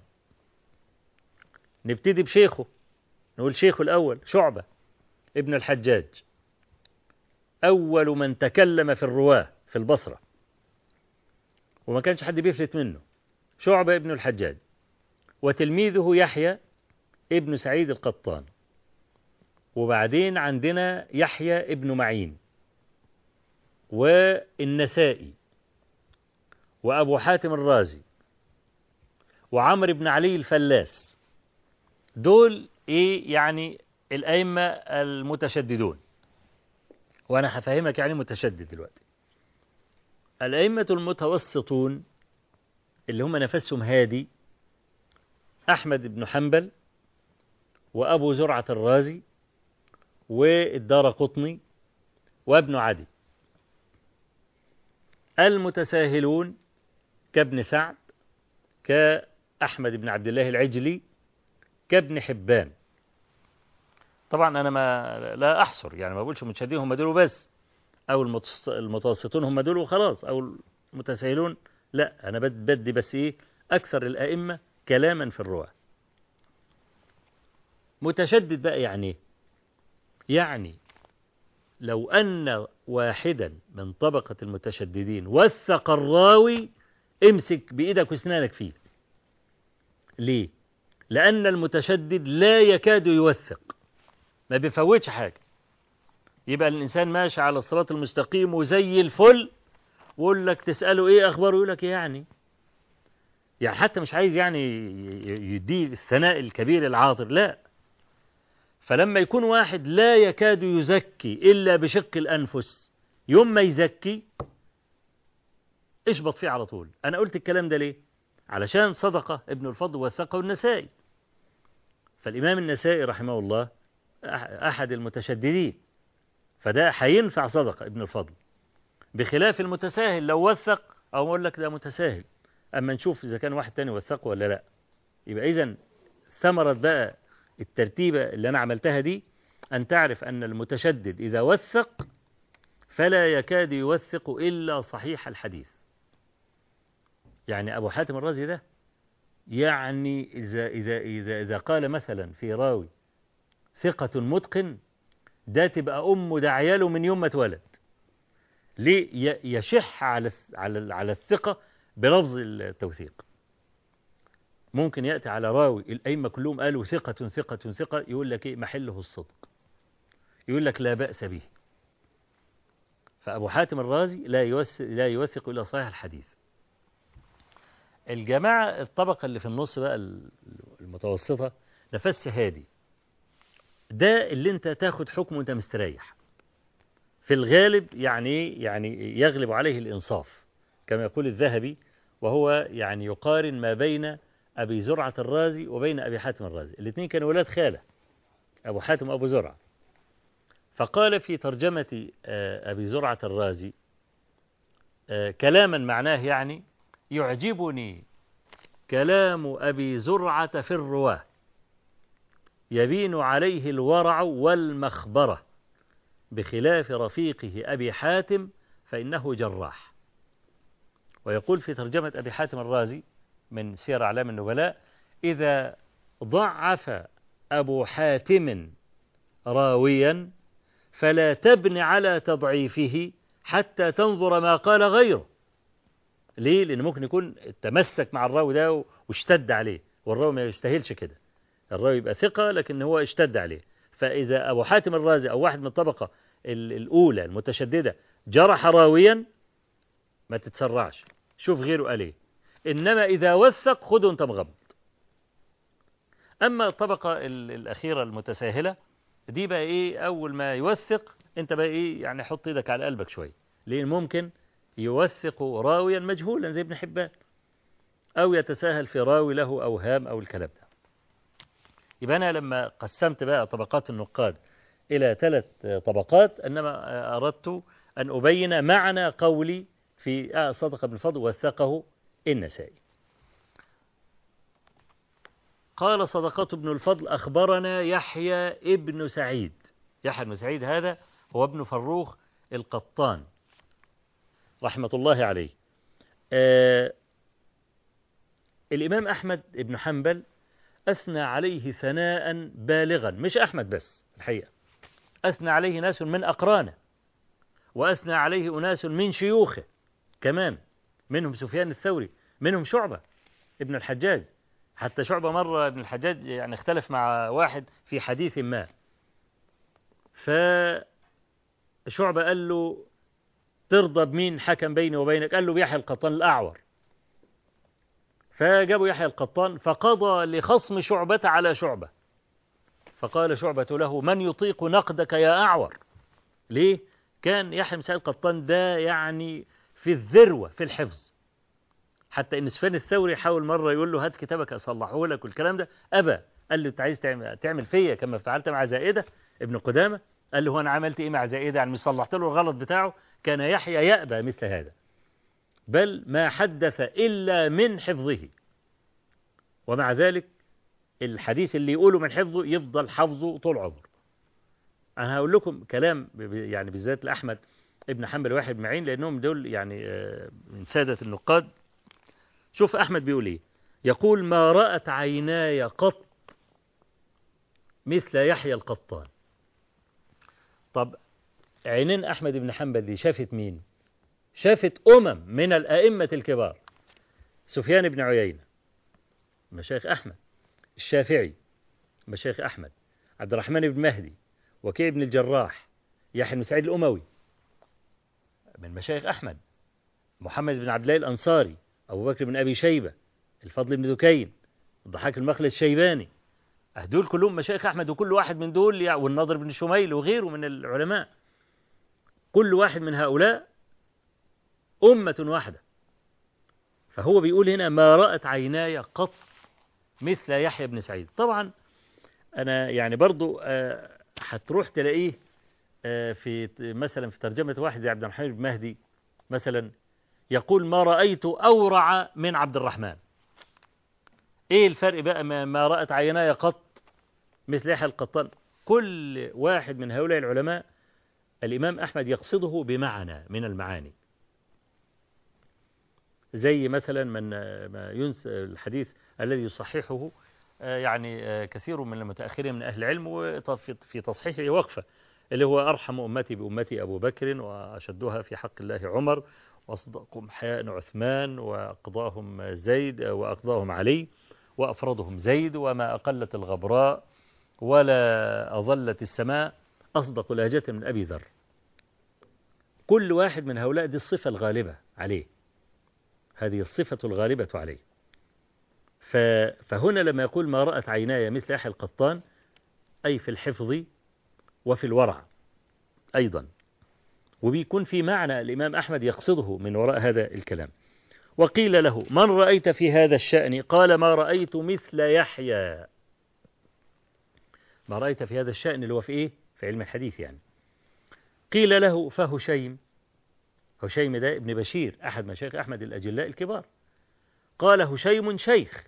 نبتدي بشيخه نقول شيخه الأول شعبة ابن الحجاج أول من تكلم في الرواة في البصرة وما كانش حد بيفلت منه شعبة ابن الحجاج وتلميذه يحيى ابن سعيد القطان وبعدين عندنا يحيى ابن معين والنسائي وأبو حاتم الرازي وعمر بن علي الفلاس دول إيه يعني الأئمة المتشددون وأنا هفهمك يعني متشدد دلوقتي الأئمة المتوسطون اللي هم نفسهم هادي أحمد بن حنبل وأبو زرعة الرازي والدار قطني وابن عدي المتساهلون كابن سعد كأحمد بن عبد الله العجلي كابن حبان طبعا أنا ما لا أحصر يعني ما بقولش متشددين هم دول بس أو المتوسطون هم دول وخلاص أو المتساهلون لا أنا بدي بس إيه أكثر الأئمة كلاما في الرواة متشدد بقى يعني يعني لو أن واحدا من طبقة المتشددين وثق الراوي امسك بإيدك واسنانك فيه ليه؟ لأن المتشدد لا يكاد يوثق ما بيفوتش حاجة يبقى الإنسان ماشي على الصراط المستقيم وزي الفل ويقول لك تسأله إيه أخباره يقول لك يعني يعني حتى مش عايز يعني يديه الثناء الكبير العاطر لا فلما يكون واحد لا يكاد يزكي إلا بشق الأنفس يوم ما يزكي اشبط فيه على طول أنا قلت الكلام ده ليه علشان صدقة ابن الفضل وثقه النسائي فالإمام النسائي رحمه الله أحد المتشددين فده هينفع صدقة ابن الفضل بخلاف المتساهل لو وثق أو أقول لك ده متساهل أما نشوف إذا كان واحد تاني وثقه ولا لا يبقى إذا ثمرة بقى الترتيبة اللي أنا عملتها دي أن تعرف أن المتشدد إذا وثق فلا يكاد يوثق إلا صحيح الحديث يعني أبو حاتم الرازي ده يعني إذا, إذا, إذا, إذا قال مثلا في راوي ثقة متقن ده تبقى أمه ده عياله من يوم ما اتولد ليه يشح على على على الثقة بلفظ التوثيق ممكن يأتي على راوي الأئمة كلهم قالوا ثقة ثقة ثقة يقول لك إيه محله الصدق يقول لك لا بأس به فأبو حاتم الرازي لا يوثق, لا يوثق إلا صحيح الحديث الجماعة الطبقة اللي في النص بقى المتوسطة نفس هادي ده اللي انت تاخد حكم وانت مستريح في الغالب يعني يعني يغلب عليه الإنصاف كما يقول الذهبي وهو يعني يقارن ما بين أبي زرعة الرازي وبين أبي حاتم الرازي الاثنين كانوا ولاد خالة أبو حاتم وأبو زرعة فقال في ترجمة أبي زرعة الرازي كلاما معناه يعني يعجبني كلام أبي زرعة في الرواة يبين عليه الورع والمخبرة بخلاف رفيقه أبي حاتم فإنه جراح ويقول في ترجمة أبي حاتم الرازي من سير أعلام النبلاء إذا ضعف أبو حاتم راويا فلا تبن على تضعيفه حتى تنظر ما قال غيره ليه؟ لأن ممكن يكون تمسك مع الراوي ده واشتد عليه والراوي ما يستاهلش كده الراوي يبقى ثقة لكن هو اشتد عليه فإذا أبو حاتم الرازي أو واحد من الطبقة الأولى المتشددة جرح راويا ما تتسرعش شوف غيره قال ايه إنما إذا وثق خده أنت مغمض أما الطبقة الأخيرة المتساهلة دي بقى إيه أول ما يوثق أنت بقى إيه يعني حط إيدك على قلبك شوية لأن ممكن يوثق راويا مجهولا زي ابن حبان أو يتساهل في راوي له أوهام أو الكلام ده يبقى أنا لما قسمت بقى طبقات النقاد إلى ثلاث طبقات إنما أردت أن أبين معنى قولي في صدق بن فضل وثقه النسائي قال صدقة بن الفضل أخبرنا يحيى ابن سعيد يحيى بن سعيد هذا هو ابن فروخ القطان رحمة الله عليه آه الإمام أحمد بن حنبل أثنى عليه ثناء بالغا مش أحمد بس الحقيقة أثنى عليه ناس من أقرانه وأثنى عليه أناس من شيوخه كمان منهم سفيان الثوري منهم شعبة ابن الحجاج حتى شعبة مرة ابن الحجاج يعني اختلف مع واحد في حديث ما فشعبة قال له ترضى بمين حكم بيني وبينك قال له بيحيى القطان الأعور فجابوا يحيى القطان فقضى لخصم شعبة على شعبة فقال شعبة له من يطيق نقدك يا أعور ليه كان يحيى بن سعيد القطان ده يعني في الذروة في الحفظ حتى ان سفيان الثوري حاول مرة يقول له هات كتابك اصلحه لك والكلام ده ابى قال له انت عايز تعمل, تعمل فيا كما فعلت مع زائدة ابن قدامة قال له هو انا عملت ايه مع زائدة يعني مش صلحت له الغلط بتاعه كان يحيى يأبى مثل هذا بل ما حدث إلا من حفظه ومع ذلك الحديث اللي يقوله من حفظه يفضل حفظه طول عمره أنا هقول لكم كلام يعني بالذات لأحمد ابن حنبل واحد معين لأنهم دول يعني من سادة النقاد شوف أحمد بيقول إيه يقول ما رأت عيناي قط مثل يحيى القطان طب عينين أحمد بن حنبل دي شافت مين شافت أمم من الأئمة الكبار سفيان بن عيينة مشايخ أحمد الشافعي مشايخ أحمد عبد الرحمن بن مهدي وكيع بن الجراح يحيى بن سعيد الأموي من مشايخ أحمد محمد بن عبد الله الأنصاري أبو بكر بن أبي شيبة الفضل بن دكين الضحاك المخلد الشيباني دول كلهم مشايخ أحمد وكل واحد من دول يعني والنضر بن شميل وغيره من العلماء كل واحد من هؤلاء أمة واحدة فهو بيقول هنا ما رأت عيناي قط مثل يحيى بن سعيد طبعا أنا يعني برضو هتروح تلاقيه في مثلا في ترجمة واحد زي عبد الرحمن بن مهدي مثلا يقول ما رأيت أورع من عبد الرحمن إيه الفرق بقى ما رأت عيناي قط مثل يحيى القطان كل واحد من هؤلاء العلماء الإمام أحمد يقصده بمعنى من المعاني زي مثلا من ما ينسى الحديث الذي يصححه يعني كثير من المتأخرين من أهل العلم وفي تصحيحه وقفة اللي هو أرحم أمتي بأمتي أبو بكر وأشدها في حق الله عمر وأصدقهم حياء عثمان وأقضاهم زيد وأقضاهم علي وأفرضهم زيد وما أقلت الغبراء ولا أظلت السماء أصدق لهجة من أبي ذر كل واحد من هؤلاء دي الصفة الغالبة عليه هذه الصفة الغالبة عليه فهنا لما يقول ما رأت عيناي مثل يحيى القطان أي في الحفظ وفي الورع أيضا وبيكون في معنى الإمام أحمد يقصده من وراء هذا الكلام وقيل له من رأيت في هذا الشأن قال ما رأيت مثل يحيى ما رأيت في هذا الشأن اللي هو في إيه في علم الحديث يعني قيل له فهشيم هشيم ده ابن بشير أحد مشايخ أحمد الأجلاء الكبار قال هشيم شيخ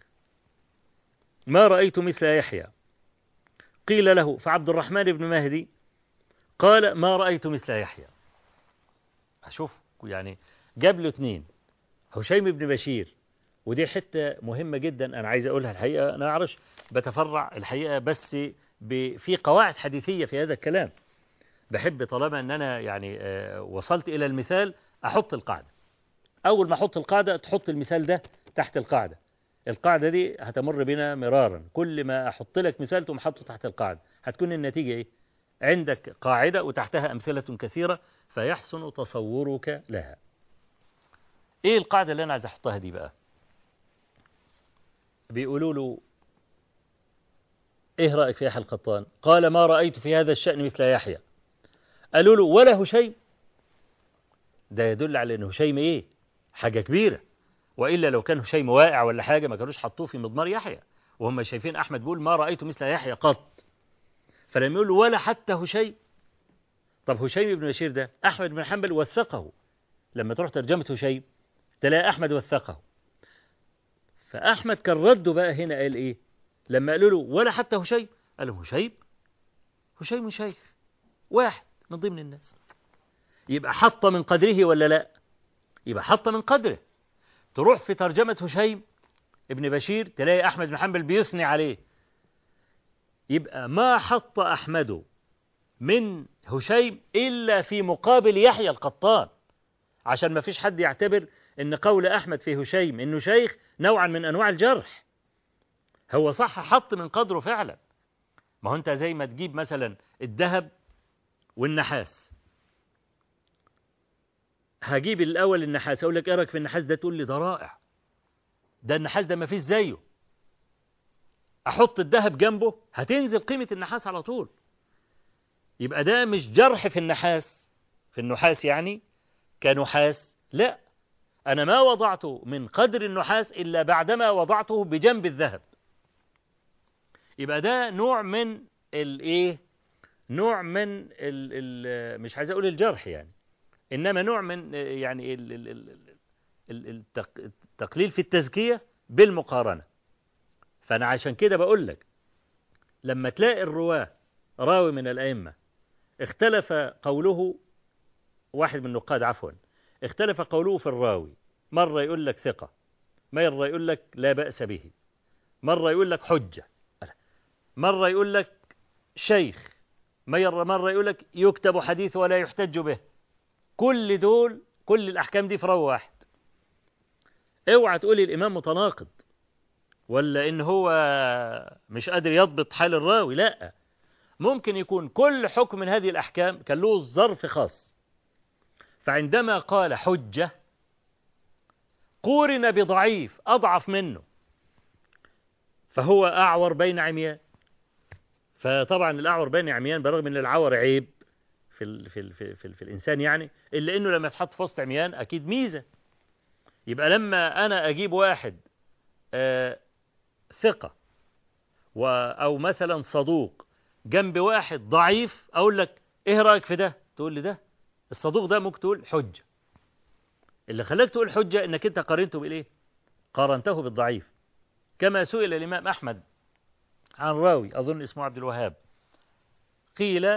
ما رأيت مثل يحيى قيل له فعبد الرحمن بن مهدي قال ما رأيت مثل يحيى أشوف يعني جاب له اثنين هشيم بن بشير ودي حتة مهمة جدا أنا عايز أقولها الحقيقة أنا أعرفش بتفرع الحقيقة بس في قواعد حديثية في هذا الكلام بحب طالما أن أنا يعني وصلت إلى المثال أحط القاعدة أول ما أحط القاعدة تحط المثال ده تحت القاعدة القاعدة دي هتمر بنا مرارا كل ما أحط لك مثال تقوم حاطه تحت القاعدة هتكون النتيجة إيه عندك قاعدة وتحتها أمثلة كثيرة فيحسن تصورك لها إيه القاعدة اللي أنا عايز أحطها دي بقى بيقولوا له إيه رأيك في يحيى القطان قال ما رأيت في هذا الشأن مثل يحيى قالوا له ولا هشيم ده يدل على أن هشيم إيه حاجة كبيرة وإلا لو كان هشيم واقع ولا حاجة ما كانوش حطوه في مضمار يحيى وهم شايفين أحمد بيقول ما رأيت مثل يحيى قط فلم يقول ولا حتى هشيم طب هشيم بن بشير ده أحمد بن حنبل وثقه لما تروح ترجمة هشيم تلاقي أحمد وثقه فأحمد كان رده بقى هنا قال إيه لما قالوا له ولا حتى هشيم قال له هشيم هشيم شيخ واحد من ضمن الناس يبقى حط من قدره ولا لا يبقى حط من قدره تروح في ترجمة هشيم ابن بشير تلاقي أحمد بن حنبل بيثني عليه يبقى ما حط أحمد من هشيم إلا في مقابل يحيى القطان عشان ما فيش حد يعتبر ان قول أحمد في هشيم إنه شيخ نوعا من أنواع الجرح هو صح حط من قدره فعلا ما هو أنت زي ما تجيب مثلا الذهب والنحاس هجيب الأول النحاس أقول لك إيه رأيك في النحاس ده تقول لي ده رائع ده النحاس ده ما فيش زيه أحط الذهب جنبه هتنزل قيمة النحاس على طول يبقى ده مش جرح في النحاس في النحاس يعني كنحاس لا أنا ما وضعته من قدر النحاس إلا بعدما وضعته بجنب الذهب يبقى ده نوع من الايه نوع من ال ال مش عايز اقول الجرح يعني انما نوع من يعني ال ال التقليل في التزكية بالمقارنة فانا عشان كده بقول لك لما تلاقي الرواه راوي من الأئمة اختلف قوله واحد من النقاد عفوا اختلف قوله في الراوي مرة يقول لك ثقة مرة يقول لك لا بأس به مرة يقول لك حجة مرة يقول لك شيخ مرة مرة يقول لك يكتب حديث ولا يحتج به كل دول كل الأحكام دي في راوي واحد اوعى تقولي الإمام متناقض ولا إن هو مش قادر يضبط حال الراوي لا ممكن يكون كل حكم من هذه الأحكام كان له ظرف خاص فعندما قال حجة قورن بضعيف أضعف منه فهو أعور بين عميان فطبعا الأعور بين عميان برغم أن العور عيب في, ال في, ال في, ال في, ال في الإنسان يعني إلا أنه لما يتحط في وسط عميان أكيد ميزة يبقى لما أنا أجيب واحد آه ثقة أو مثلا صدوق جنب واحد ضعيف أقول لك إيه رأيك في ده تقول لي ده الصدوق ده ممكن تقول حجة اللي خلاك تقول حجة إنك أنت قارنته بالإيه قارنته بالضعيف كما سئل الإمام أحمد عن راوي أظن اسمه عبد الوهاب قيل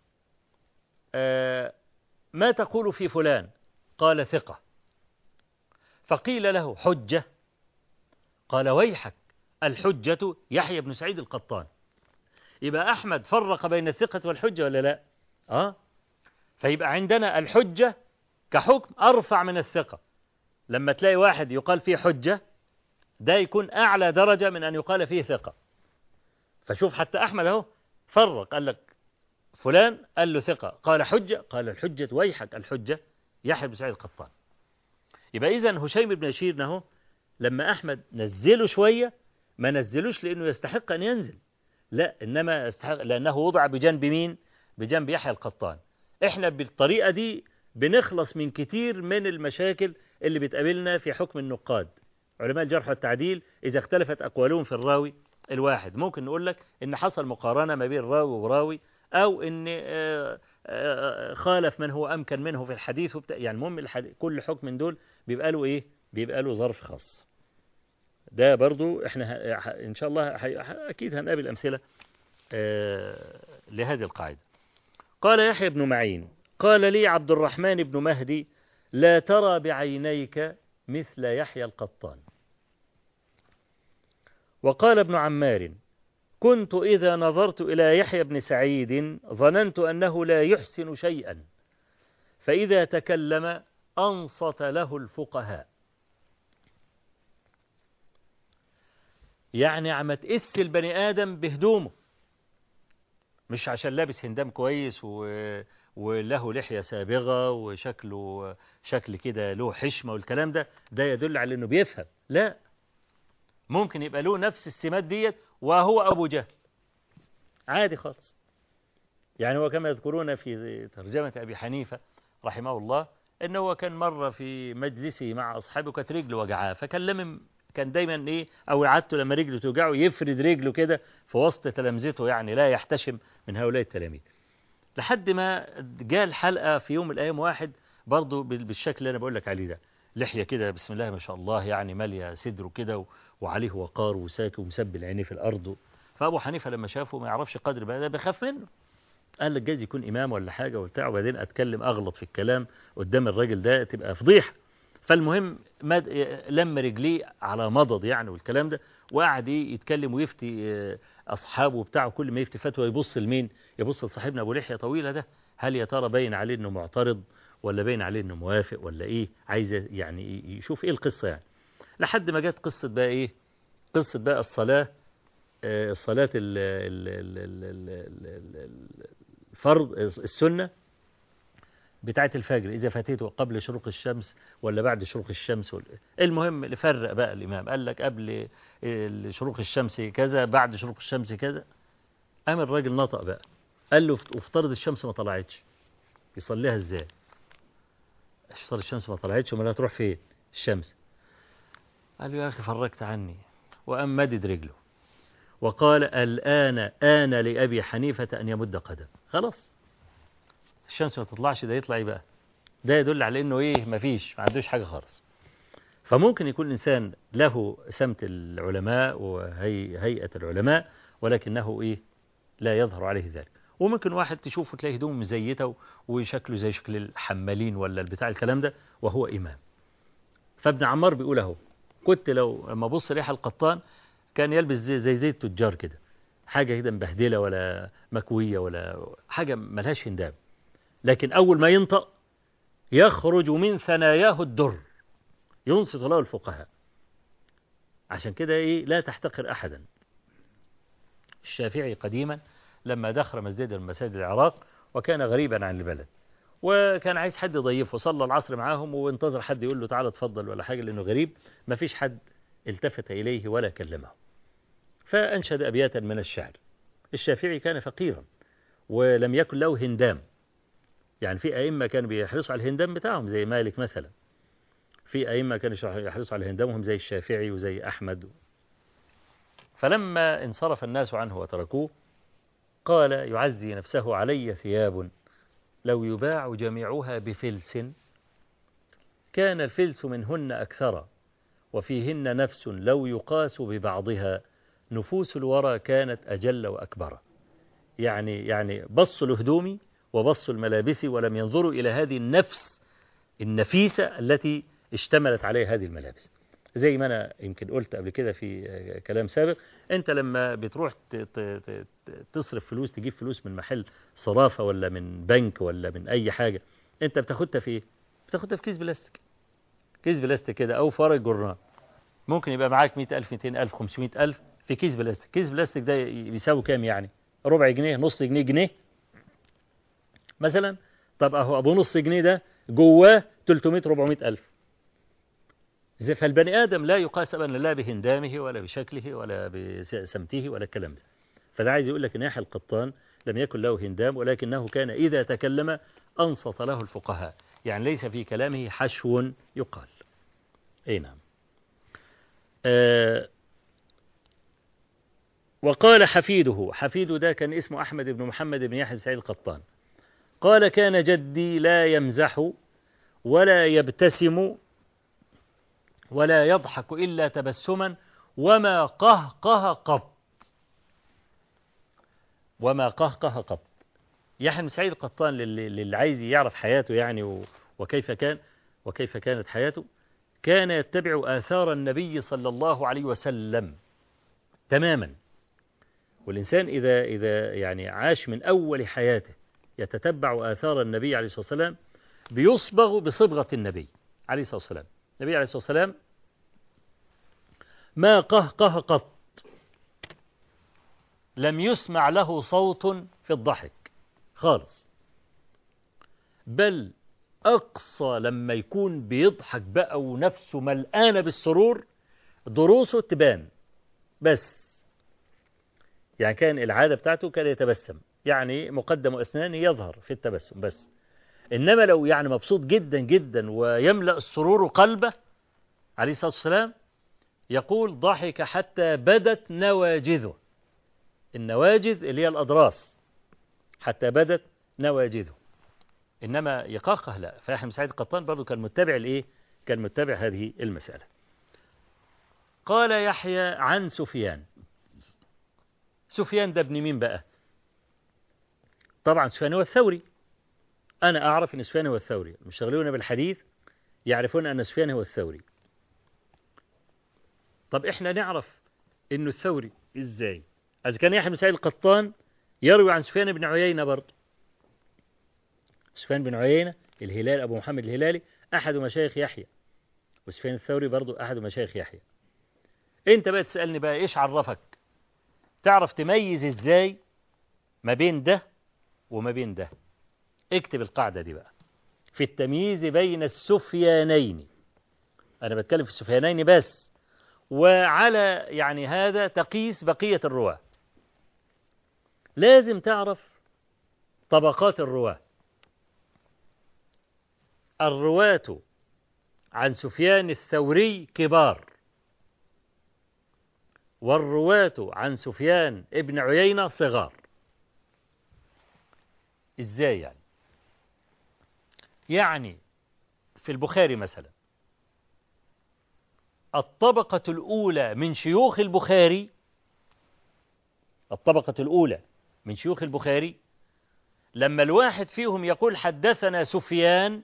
آه ما تقول في فلان قال ثقة فقيل له حجة قال ويحك الحجة يحيى بن سعيد القطان يبقى أحمد فرق بين الثقة والحجة ولا لا آه فيبقى عندنا الحجة كحكم أرفع من الثقة لما تلاقي واحد يقال فيه حجة ده يكون أعلى درجة من أن يقال فيه ثقة فشوف حتى أحمد أهو فرق قال لك فلان قال له ثقة قال حجة قال الحجة ويحك الحجة يحيى بن سعيد القطان يبقى إذا هشيم بن بشير نهو لما أحمد نزله شوية ما نزلوش لأنه يستحق أن ينزل لا إنما يستحق لأنه وضع بجنب مين بجنب يحيى القطان إحنا بالطريقة دي بنخلص من كتير من المشاكل اللي بتقابلنا في حكم النقاد علماء الجرح والتعديل إذا اختلفت أقوالهم في الراوي الواحد ممكن نقول لك إن حصل مقارنة ما بين راوي وراوي أو إن خالف من هو أمكن منه في الحديث وبتاع يعني المهم كل حكم من دول بيبقى له إيه بيبقى له ظرف خاص ده برضو إحنا إن شاء الله أكيد هنقابل أمثلة لهذه القاعدة قال يحيى بن معين قال لي عبد الرحمن بن مهدي لا ترى بعينيك مثل يحيى القطان وقال ابن عمار كنت إذا نظرت إلى يحيى بن سعيد ظننت أنه لا يحسن شيئا فإذا تكلم أنصت له الفقهاء يعني عم تقس البني آدم بهدومه مش عشان لابس هندام كويس و... وله لحية سابغة وشكله شكل كده له حشمة والكلام ده ده يدل على انه بيفهم لا ممكن يبقى له نفس السمات ديت وهو أبو جهل عادي خالص يعني هو كما يذكرون في ترجمة أبي حنيفة رحمه الله انه هو كان مرة في مجلسه مع أصحابه كانت رجله وجعاه فكان لمم كان دايما ايه او عادته لما رجله توجعه يفرد رجله كده في وسط تلامذته يعني لا يحتشم من هؤلاء التلاميذ لحد ما جاء الحلقة في يوم من الأيام واحد برضه بالشكل اللي أنا بقول لك عليه ده لحية كده بسم الله ما شاء الله يعني مالية صدره كده وعليه وقار وساكي ومسبل عينيه في الأرض فأبو حنيفة لما شافه ما يعرفش قدر بقى ده بيخاف منه قال لك جايز يكون إمام ولا حاجة وبتاع وبعدين أتكلم أغلط في الكلام قدام الراجل ده تبقى فضيحة فالمهم مد... لما رجليه على مضض يعني والكلام ده وقعد يتكلم ويفتي أصحابه بتاعه كل ما يفتي فتوى يبص لمين يبص لصاحبنا أبو لحية طويلة ده هل يا ترى باين عليه إنه معترض ولا باين عليه إنه موافق ولا إيه عايز يعني يشوف إيه القصة يعني لحد ما جت قصة بقى إيه قصة بقى الصلاة الصلاة الفرض السنة بتاعة الفجر إذا فاتته قبل شروق الشمس ولا بعد شروق الشمس المهم فرق بقى الإمام قال لك قبل شروق الشمس كذا بعد شروق الشمس كذا قام الراجل نطق بقى قال له افترض الشمس ما طلعتش يصليها ازاي افترض الشمس ما طلعتش وما تروح فين الشمس قال له يا أخي فرجت عني وقام مدد رجله وقال الآن آن لأبي حنيفة أن يمد قدم خلاص الشمس ما تطلعش ده يطلع ايه بقى ده يدل على انه ايه مفيش ما عندوش حاجة خالص فممكن يكون الإنسان له سمت العلماء وهيئة العلماء ولكنه ايه لا يظهر عليه ذلك وممكن واحد تشوفه تلاقي هدوم مزيته وشكله زي شكل الحمالين ولا البتاع الكلام ده وهو إمام فابن عمار بيقول اهو كنت لو لما ابص ريح القطان كان يلبس زي زي, زي التجار كده حاجة كده مبهدلة ولا مكوية ولا حاجة ملهاش هندام لكن أول ما ينطق يخرج من ثناياه الدر ينصت له الفقهاء عشان كده إيه لا تحتقر أحدا الشافعي قديما لما دخل مسجد من مساجد العراق وكان غريبا عن البلد وكان عايز حد يضيفه صلى العصر معاهم وانتظر حد يقول له تعالى اتفضل ولا حاجة لأنه غريب ما فيش حد التفت إليه ولا كلمه فأنشد أبياتا من الشعر الشافعي كان فقيرا ولم يكن له هندام يعني في أئمة كانوا بيحرصوا على الهندام بتاعهم زي مالك مثلا في أئمة كانوا يحرصوا على هندامهم زي الشافعي وزي أحمد فلما انصرف الناس عنه وتركوه قال يعزي نفسه علي ثياب لو يباع جميعها بفلس كان الفلس منهن أكثر وفيهن نفس لو يقاس ببعضها نفوس الورى كانت أجل وأكبر يعني يعني بصوا لهدومي وبصوا الملابس ولم ينظروا إلى هذه النفس النفيسة التي اشتملت عليها هذه الملابس زي ما أنا يمكن قلت قبل كده في كلام سابق أنت لما بتروح تصرف فلوس تجيب فلوس من محل صرافة ولا من بنك ولا من أي حاجة أنت بتاخدها في إيه؟ بتاخدها في كيس بلاستيك كيس بلاستيك كده أو فرق جرنان ممكن يبقى معاك 100000 200000 500000 في كيس بلاستيك كيس بلاستيك ده بيساوي كام يعني ربع جنيه نص جنيه جنيه مثلا طب اهو ابو نص جنيه ده جواه 300 400 الف فالبني ادم لا يقاس ابدا لا بهندامه ولا بشكله ولا بسمته ولا الكلام ده فده عايز يقول لك ان يحيى القطان لم يكن له هندام ولكنه كان اذا تكلم انصت له الفقهاء يعني ليس في كلامه حشو يقال اي نعم آه وقال حفيده حفيده ده كان اسمه أحمد بن محمد بن يحيى سعيد القطان قال كان جدي لا يمزح ولا يبتسم ولا يضحك إلا تبسما وما قهقه قط وما قهقه قط يحيى بن سعيد القطان للي, للي عايز يعرف حياته يعني و- وكيف كان وكيف كانت حياته كان يتبع آثار النبي صلى الله عليه وسلم تماما والإنسان إذا إذا يعني عاش من أول حياته يتتبع آثار النبي عليه الصلاة والسلام بيصبغ بصبغة النبي عليه الصلاة والسلام النبي عليه الصلاة والسلام ما قهقه قط لم يسمع له صوت في الضحك خالص بل أقصى لما يكون بيضحك بقى ونفسه ملقانة بالسرور دروسه تبان بس يعني كان العادة بتاعته كان يتبسم يعني مقدم أسنانه يظهر في التبسم بس إنما لو يعني مبسوط جدا جدا ويملأ السرور قلبه عليه الصلاة والسلام يقول ضحك حتى بدت نواجذه النواجذ اللي هي الأضراس حتى بدت نواجذه إنما يقاقه لا فيحيى بن سعيد القطان برضه كان متبع الإيه كان متبع هذه المسألة قال يحيى عن سفيان سفيان ده ابن مين بقى طبعا سفيان هو الثوري أنا أعرف أن سفيان هو الثوري المشغلون بالحديث يعرفون أن سفيان هو الثوري طب إحنا نعرف أنه الثوري إزاي إذا كان يحيى بن سعيد القطان يروي عن سفيان بن عيينة برضه سفيان بن عيينة الهلال أبو محمد الهلالي أحد مشايخ يحيى وسفيان الثوري برضه أحد مشايخ يحيى أنت بقى تسألني بقى إيش عرفك تعرف تميز إزاي ما بين ده وما بين ده اكتب القاعدة دي بقى في التمييز بين السفيانين أنا بتكلم في السفيانين بس وعلى يعني هذا تقيس بقية الرواة لازم تعرف طبقات الرواة الرواة عن سفيان الثوري كبار والرواة عن سفيان ابن عيينة صغار ازاي يعني يعني في البخاري مثلا الطبقة الأولى من شيوخ البخاري الطبقة الأولى من شيوخ البخاري لما الواحد فيهم يقول حدثنا سفيان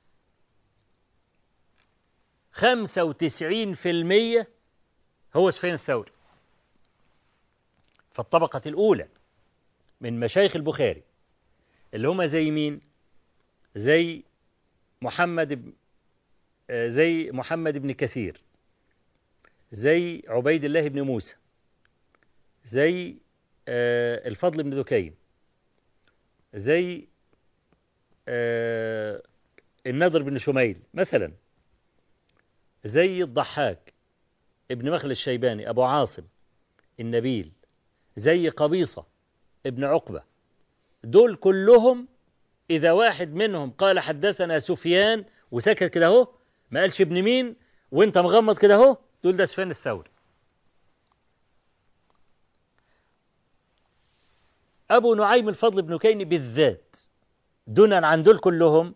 خمسة وتسعين في المية هو سفيان الثوري فالطبقة الأولى من مشايخ البخاري اللي هما زي مين زي محمد ب... زي محمد بن كثير زي عبيد الله بن موسى زي الفضل بن ذكين زي النضر بن شميل مثلا زي الضحاك ابن مخل الشيباني أبو عاصم النبيل زي قبيصة ابن عقبة دول كلهم إذا واحد منهم قال حدثنا سفيان وسكت كده اهو ما قالش ابن مين وانت مغمض كده اهو تقول ده سفيان الثوري أبو نعيم الفضل بن كين بالذات دونا عن دول كلهم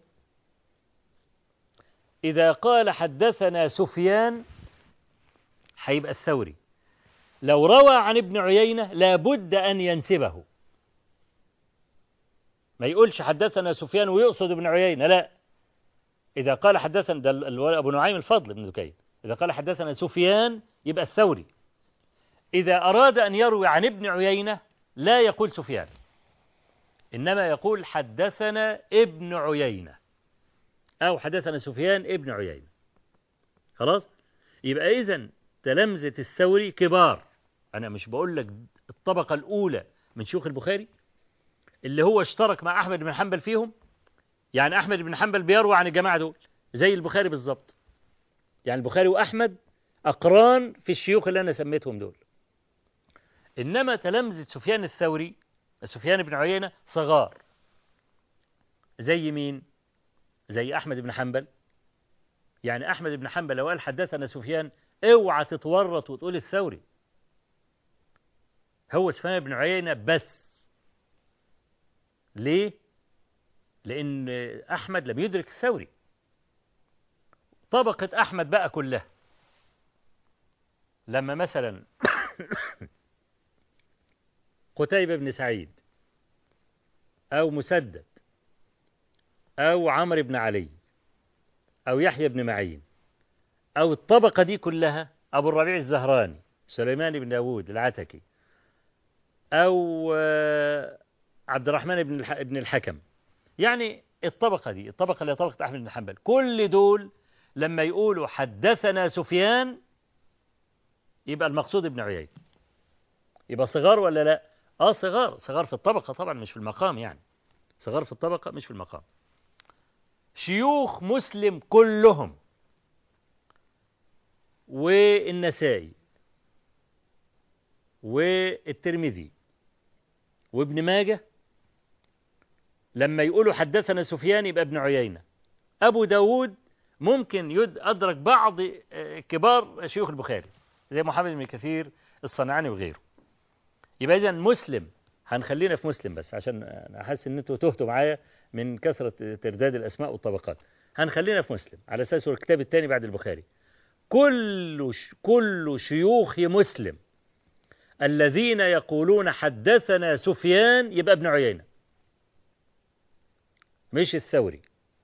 إذا قال حدثنا سفيان هيبقى الثوري لو روى عن ابن عيينة لابد أن ينسبه ما يقولش حدثنا سفيان ويقصد ابن عيينة لا إذا قال حدثنا ده أبو نعيم الفضل بن ذكي إذا قال حدثنا سفيان يبقى الثوري إذا أراد أن يروي عن ابن عيينة لا يقول سفيان إنما يقول حدثنا ابن عيينة أو حدثنا سفيان ابن عيينة خلاص يبقى إذن تلامذة الثوري كبار أنا مش بقول لك الطبقة الأولى من شيوخ البخاري اللي هو اشترك مع أحمد بن حنبل فيهم يعني أحمد بن حنبل بيروي عن الجماعة دول زي البخاري بالظبط يعني البخاري وأحمد أقران في الشيوخ اللي أنا سميتهم دول إنما تلامذة سفيان الثوري سفيان بن عيينة صغار زي مين زي أحمد بن حنبل يعني أحمد بن حنبل لو قال حدثنا سفيان اوعى تتورط وتقول الثوري هو سفيان بن عيينة بس ليه لأن أحمد لم يدرك الثوري طبقة أحمد بقى كلها لما مثلا قتيبة بن سعيد أو مسدد أو عمرو بن علي أو يحيى بن معين أو الطبقة دي كلها أبو الربيع الزهراني سليمان بن داود العتكي أو عبد الرحمن بن بن الحكم يعني الطبقة دي الطبقة اللي هي طبقة أحمد بن حنبل كل دول لما يقولوا حدثنا سفيان يبقى المقصود ابن عيينة يبقى صغار ولا لا اه صغار صغار في الطبقة طبعا مش في المقام يعني صغار في الطبقة مش في المقام شيوخ مسلم كلهم والنسائي والترمذي وابن ماجه لما يقولوا حدثنا سفيان يبقى ابن عيينة أبو داود ممكن يد أدرك بعض كبار شيوخ البخاري زي محمد بن كثير الصنعاني وغيره يبقى إذا مسلم هنخلينا في مسلم بس عشان أحس إن أنتوا تهتوا معايا من كثرة ترداد الأسماء والطبقات هنخلينا في مسلم على أساس هو الكتاب الثاني بعد البخاري كل كل شيوخ مسلم الذين يقولون حدثنا سفيان يبقى ابن عيينة مش الثوري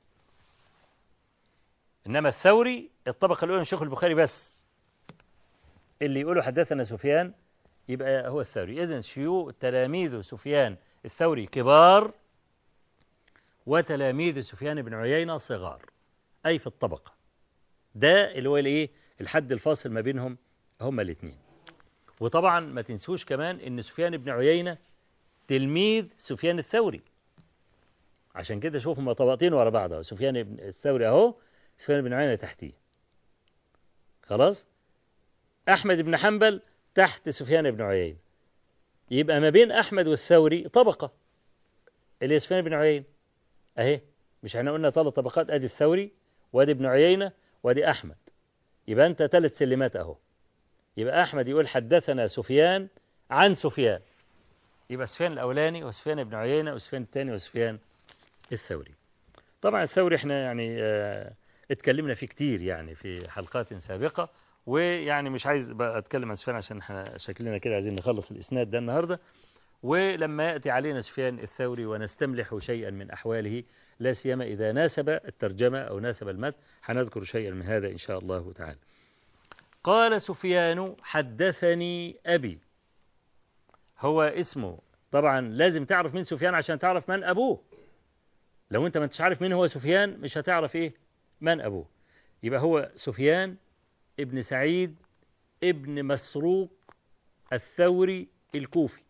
إنما الثوري الطبقة الأولى من شيخ البخاري بس اللي يقولوا حدثنا سفيان يبقى هو الثوري إذن شيوخ تلاميذ سفيان الثوري كبار وتلاميذ سفيان بن عيينة صغار أي في الطبقة ده اللي هو الايه الحد الفاصل ما بينهم هما الاثنين وطبعا ما تنسوش كمان ان سفيان بن عيينة تلميذ سفيان الثوري عشان كده شوفوا هما طبقتين ورا بعض اهو سفيان بن الثوري اهو سفيان بن عيينة تحتيه خلاص احمد بن حنبل تحت سفيان بن عيينة يبقى ما بين احمد والثوري طبقة اللي هي سفيان بن عيينة اهي مش احنا قلنا ثلاث طبقات ادي الثوري وادي ابن عيينة وادي أحمد يبقى أنت ثلاث سلمات أهو يبقى أحمد يقول حدثنا سفيان عن سفيان يبقى سفيان الأولاني وسفيان ابن عيينة وسفيان الثاني وسفيان الثوري طبعا الثوري احنا يعني اه اتكلمنا فيه كتير يعني في حلقات سابقة ويعني مش عايز بقى اتكلم عن سفيان عشان احنا شكلنا كده عايزين نخلص الاسناد ده النهارده ولما ياتي علينا سفيان الثوري ونستملح شيئا من احواله لا سيما إذا ناسب الترجمة أو ناسب المتن هنذكر شيئا من هذا إن شاء الله تعالى قال سفيان حدثني أبي هو اسمه طبعا لازم تعرف مين سفيان عشان تعرف من أبوه لو أنت ما انتش عارف مين هو سفيان مش هتعرف إيه من أبوه يبقى هو سفيان ابن سعيد ابن مسروق الثوري الكوفي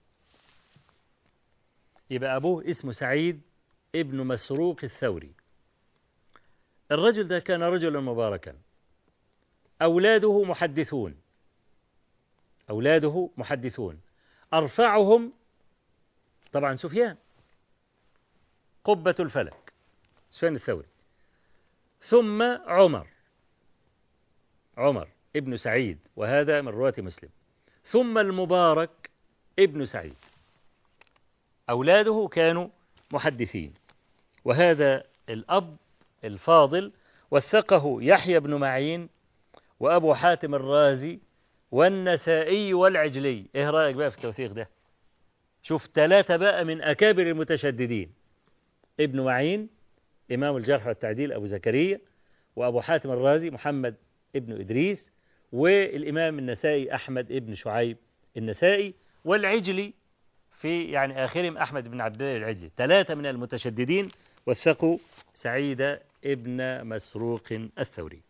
يبقى أبوه اسمه سعيد ابن مسروق الثوري الرجل ده كان رجلا مباركا أولاده محدثون أولاده محدثون أرفعهم طبعا سفيان قبة الفلك سفيان الثوري ثم عمر عمر ابن سعيد وهذا من رواة مسلم ثم المبارك ابن سعيد أولاده كانوا محدثين وهذا الأب الفاضل وثقه يحيى بن معين وأبو حاتم الرازي والنسائي والعجلي إيه رأيك بقى في التوثيق ده شوف ثلاثة بقى من أكابر المتشددين ابن معين إمام الجرح والتعديل أبو زكريا وأبو حاتم الرازي محمد ابن إدريس والإمام النسائي أحمد ابن شعيب النسائي والعجلي في يعني آخرهم أحمد بن عبد الله العجلي ثلاثة من المتشددين وثقوا سعيد ابن مسروق الثوري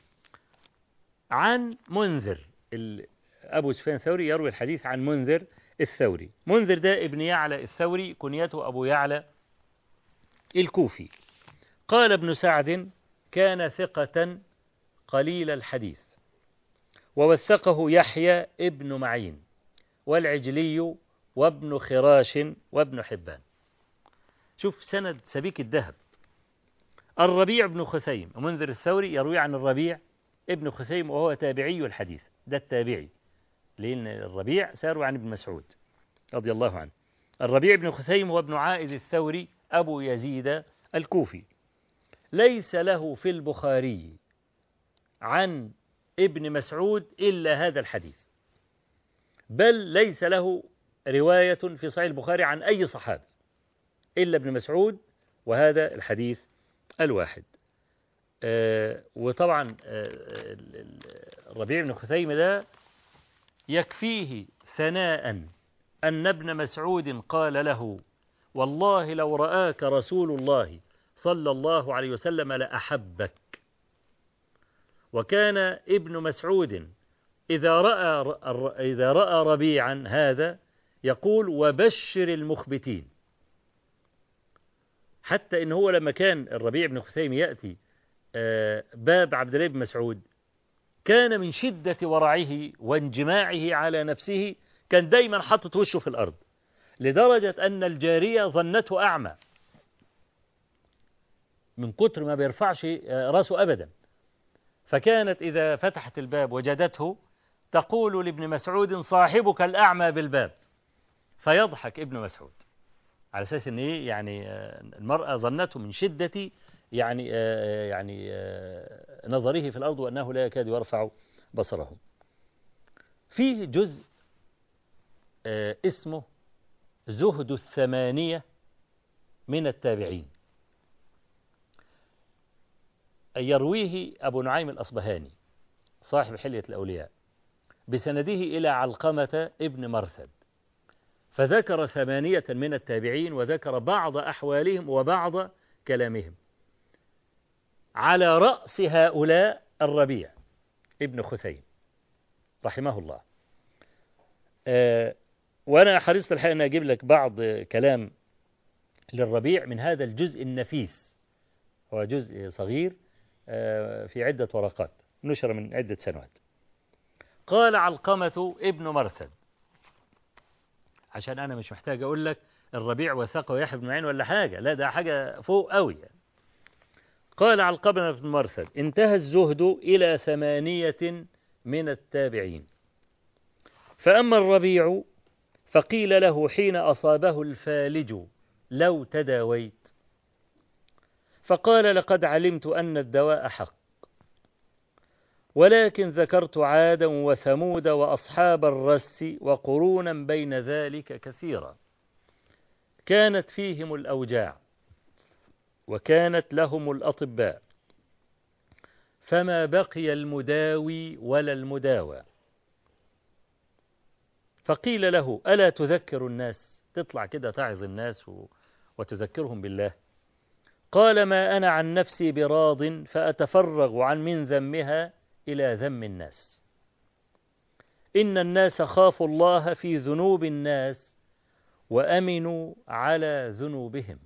عن منذر أبو سفيان الثوري يروي الحديث عن منذر الثوري منذر ده ابن يعلى الثوري كنيته أبو يعلى الكوفي قال ابن سعد كان ثقة قليل الحديث ووثقه يحيى ابن معين والعجلي وابن خراش وابن حبان شوف سند سبيك الذهب الربيع بن خثيم منذر الثوري يروي عن الربيع ابن خثيم وهو تابعي الحديث ده التابعي لأن الربيع سيروي عن ابن مسعود رضي الله عنه الربيع بن خثيم هو ابن عائذ الثوري أبو يزيد الكوفي ليس له في البخاري عن ابن مسعود إلا هذا الحديث بل ليس له رواية في صحيح البخاري عن أي صحابي إلا ابن مسعود وهذا الحديث الواحد آه وطبعا آه الربيع بن خثيمة ده يكفيه ثناء أن ابن مسعود قال له والله لو رآك رسول الله صلى الله عليه وسلم لأحبك وكان ابن مسعود إذا رأى, إذا رأى ربيعا هذا يقول وبشر المخبتين حتى إن هو لما كان الربيع بن خثيم يأتي باب عبد الله بن مسعود كان من شدة ورعه وانجماعه على نفسه كان دايما حاطط وشه في الأرض لدرجة أن الجارية ظنته أعمى من كتر ما بيرفعش راسه أبدا فكانت إذا فتحت الباب وجدته تقول لابن مسعود صاحبك الأعمى بالباب فيضحك ابن مسعود على أساس أن إيه يعني المرأة ظنته من شدة يعني يعني نظره في الأرض وأنه لا يكاد يرفع بصره فيه جزء اسمه زهد الثمانية من التابعين يرويه أبو نعيم الأصبهاني صاحب حلية الأولياء بسنده إلى علقمة ابن مرثد فذكر ثمانية من التابعين وذكر بعض أحوالهم وبعض كلامهم على رأس هؤلاء الربيع ابن خثيم رحمه الله أه وأنا حريصت الحقيقة أن أجيب لك بعض كلام للربيع من هذا الجزء النفيس هو جزء صغير أه في عدة ورقات نشر من عدة سنوات قال علقمة ابن مرثد عشان أنا مش محتاج أقول لك الربيع وثقه يحيى بن معين ولا حاجة لا ده حاجة فوق قوي يعني. قال علقمة بن مرثد انتهى الزهد إلى ثمانية من التابعين فأما الربيع فقيل له حين أصابه الفالج لو تداويت فقال لقد علمت أن الدواء حق ولكن ذكرت عادا وثمود وأصحاب الرس وقرونا بين ذلك كثيرا كانت فيهم الأوجاع وكانت لهم الأطباء فما بقي المداوي ولا المداوى فقيل له ألا تذكر الناس تطلع كده تعظ الناس وتذكرهم بالله قال ما أنا عن نفسي براض فأتفرغ عن من ذمها إلى ذم الناس إن الناس خافوا الله في ذنوب الناس وأمنوا على ذنوبهم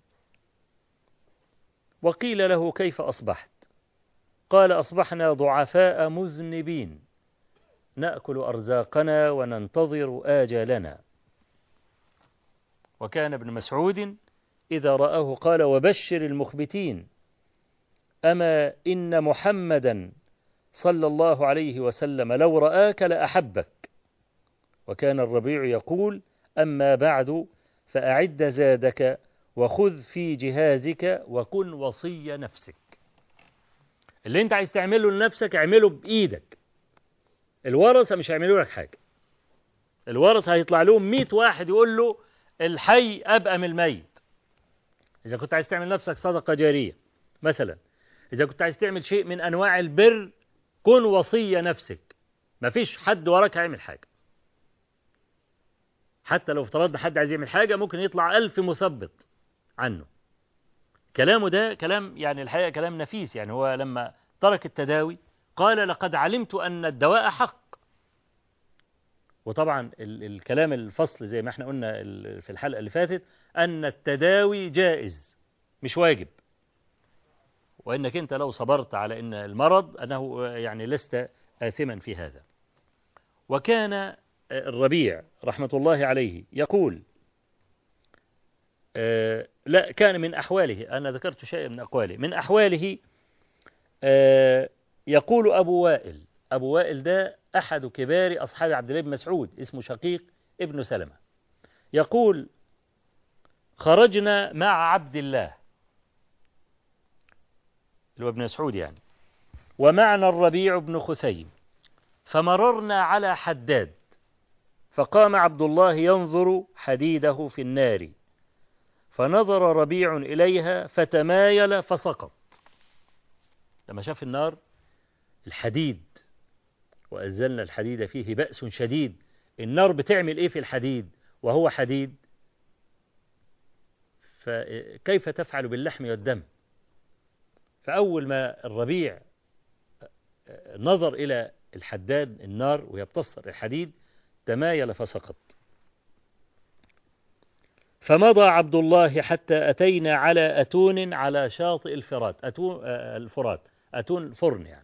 وقيل له كيف أصبحت قال أصبحنا ضعفاء مذنبين نأكل أرزاقنا وننتظر آجالنا وكان ابن مسعود إذا رآه قال وبشر المخبتين أما إن محمدا صلى الله عليه وسلم لو رآك لأحبك وكان الربيع يقول أما بعد فأعد زادك وخذ في جهازك وكن وصي نفسك اللي انت عايز تعمله لنفسك اعمله بإيدك الورثة مش هيعملوا لك حاجة الورثة هيطلع لهم 100 واحد يقول له الحي أبقى من الميت إذا كنت عايز تعمل نفسك صدقة جارية مثلا إذا كنت عايز تعمل شيء من أنواع البر كن وصي نفسك مفيش حد وراك هيعمل حاجة حتى لو افترضنا حد عايز يعمل حاجة ممكن يطلع ألف مثبط عنه كلامه ده كلام يعني الحقيقة كلام نفيس يعني هو لما ترك التداوي قال لقد علمت أن الدواء حق وطبعا ال الكلام الفصل زي ما احنا قلنا في الحلقة اللي فاتت أن التداوي جائز مش واجب وإنك أنت لو صبرت على أن المرض أنه يعني لست آثما في هذا وكان الربيع رحمة الله عليه يقول آه لا كان من أحواله أنا ذكرت شيء من أقواله من أحواله آه يقول أبو وائل أبو وائل ده أحد كبار أصحاب عبد الله بن مسعود اسمه شقيق ابن سلمة يقول خرجنا مع عبد الله اللي هو ابن مسعود يعني ومعنا الربيع بن خثيم فمررنا على حداد فقام عبد الله ينظر حديده في النار فنظر ربيع إليها فتمايل فسقط لما شاف النار الحديد وأنزلنا الحديد فيه بأس شديد النار بتعمل إيه في الحديد وهو حديد فكيف تفعل باللحم والدم فأول ما الربيع نظر إلى الحداد النار ويبتصر الحديد تمايل فسقط فمضى عبد الله حتى أتينا على أتون على شاطئ الفرات أتون الفرات أتون فرن يعني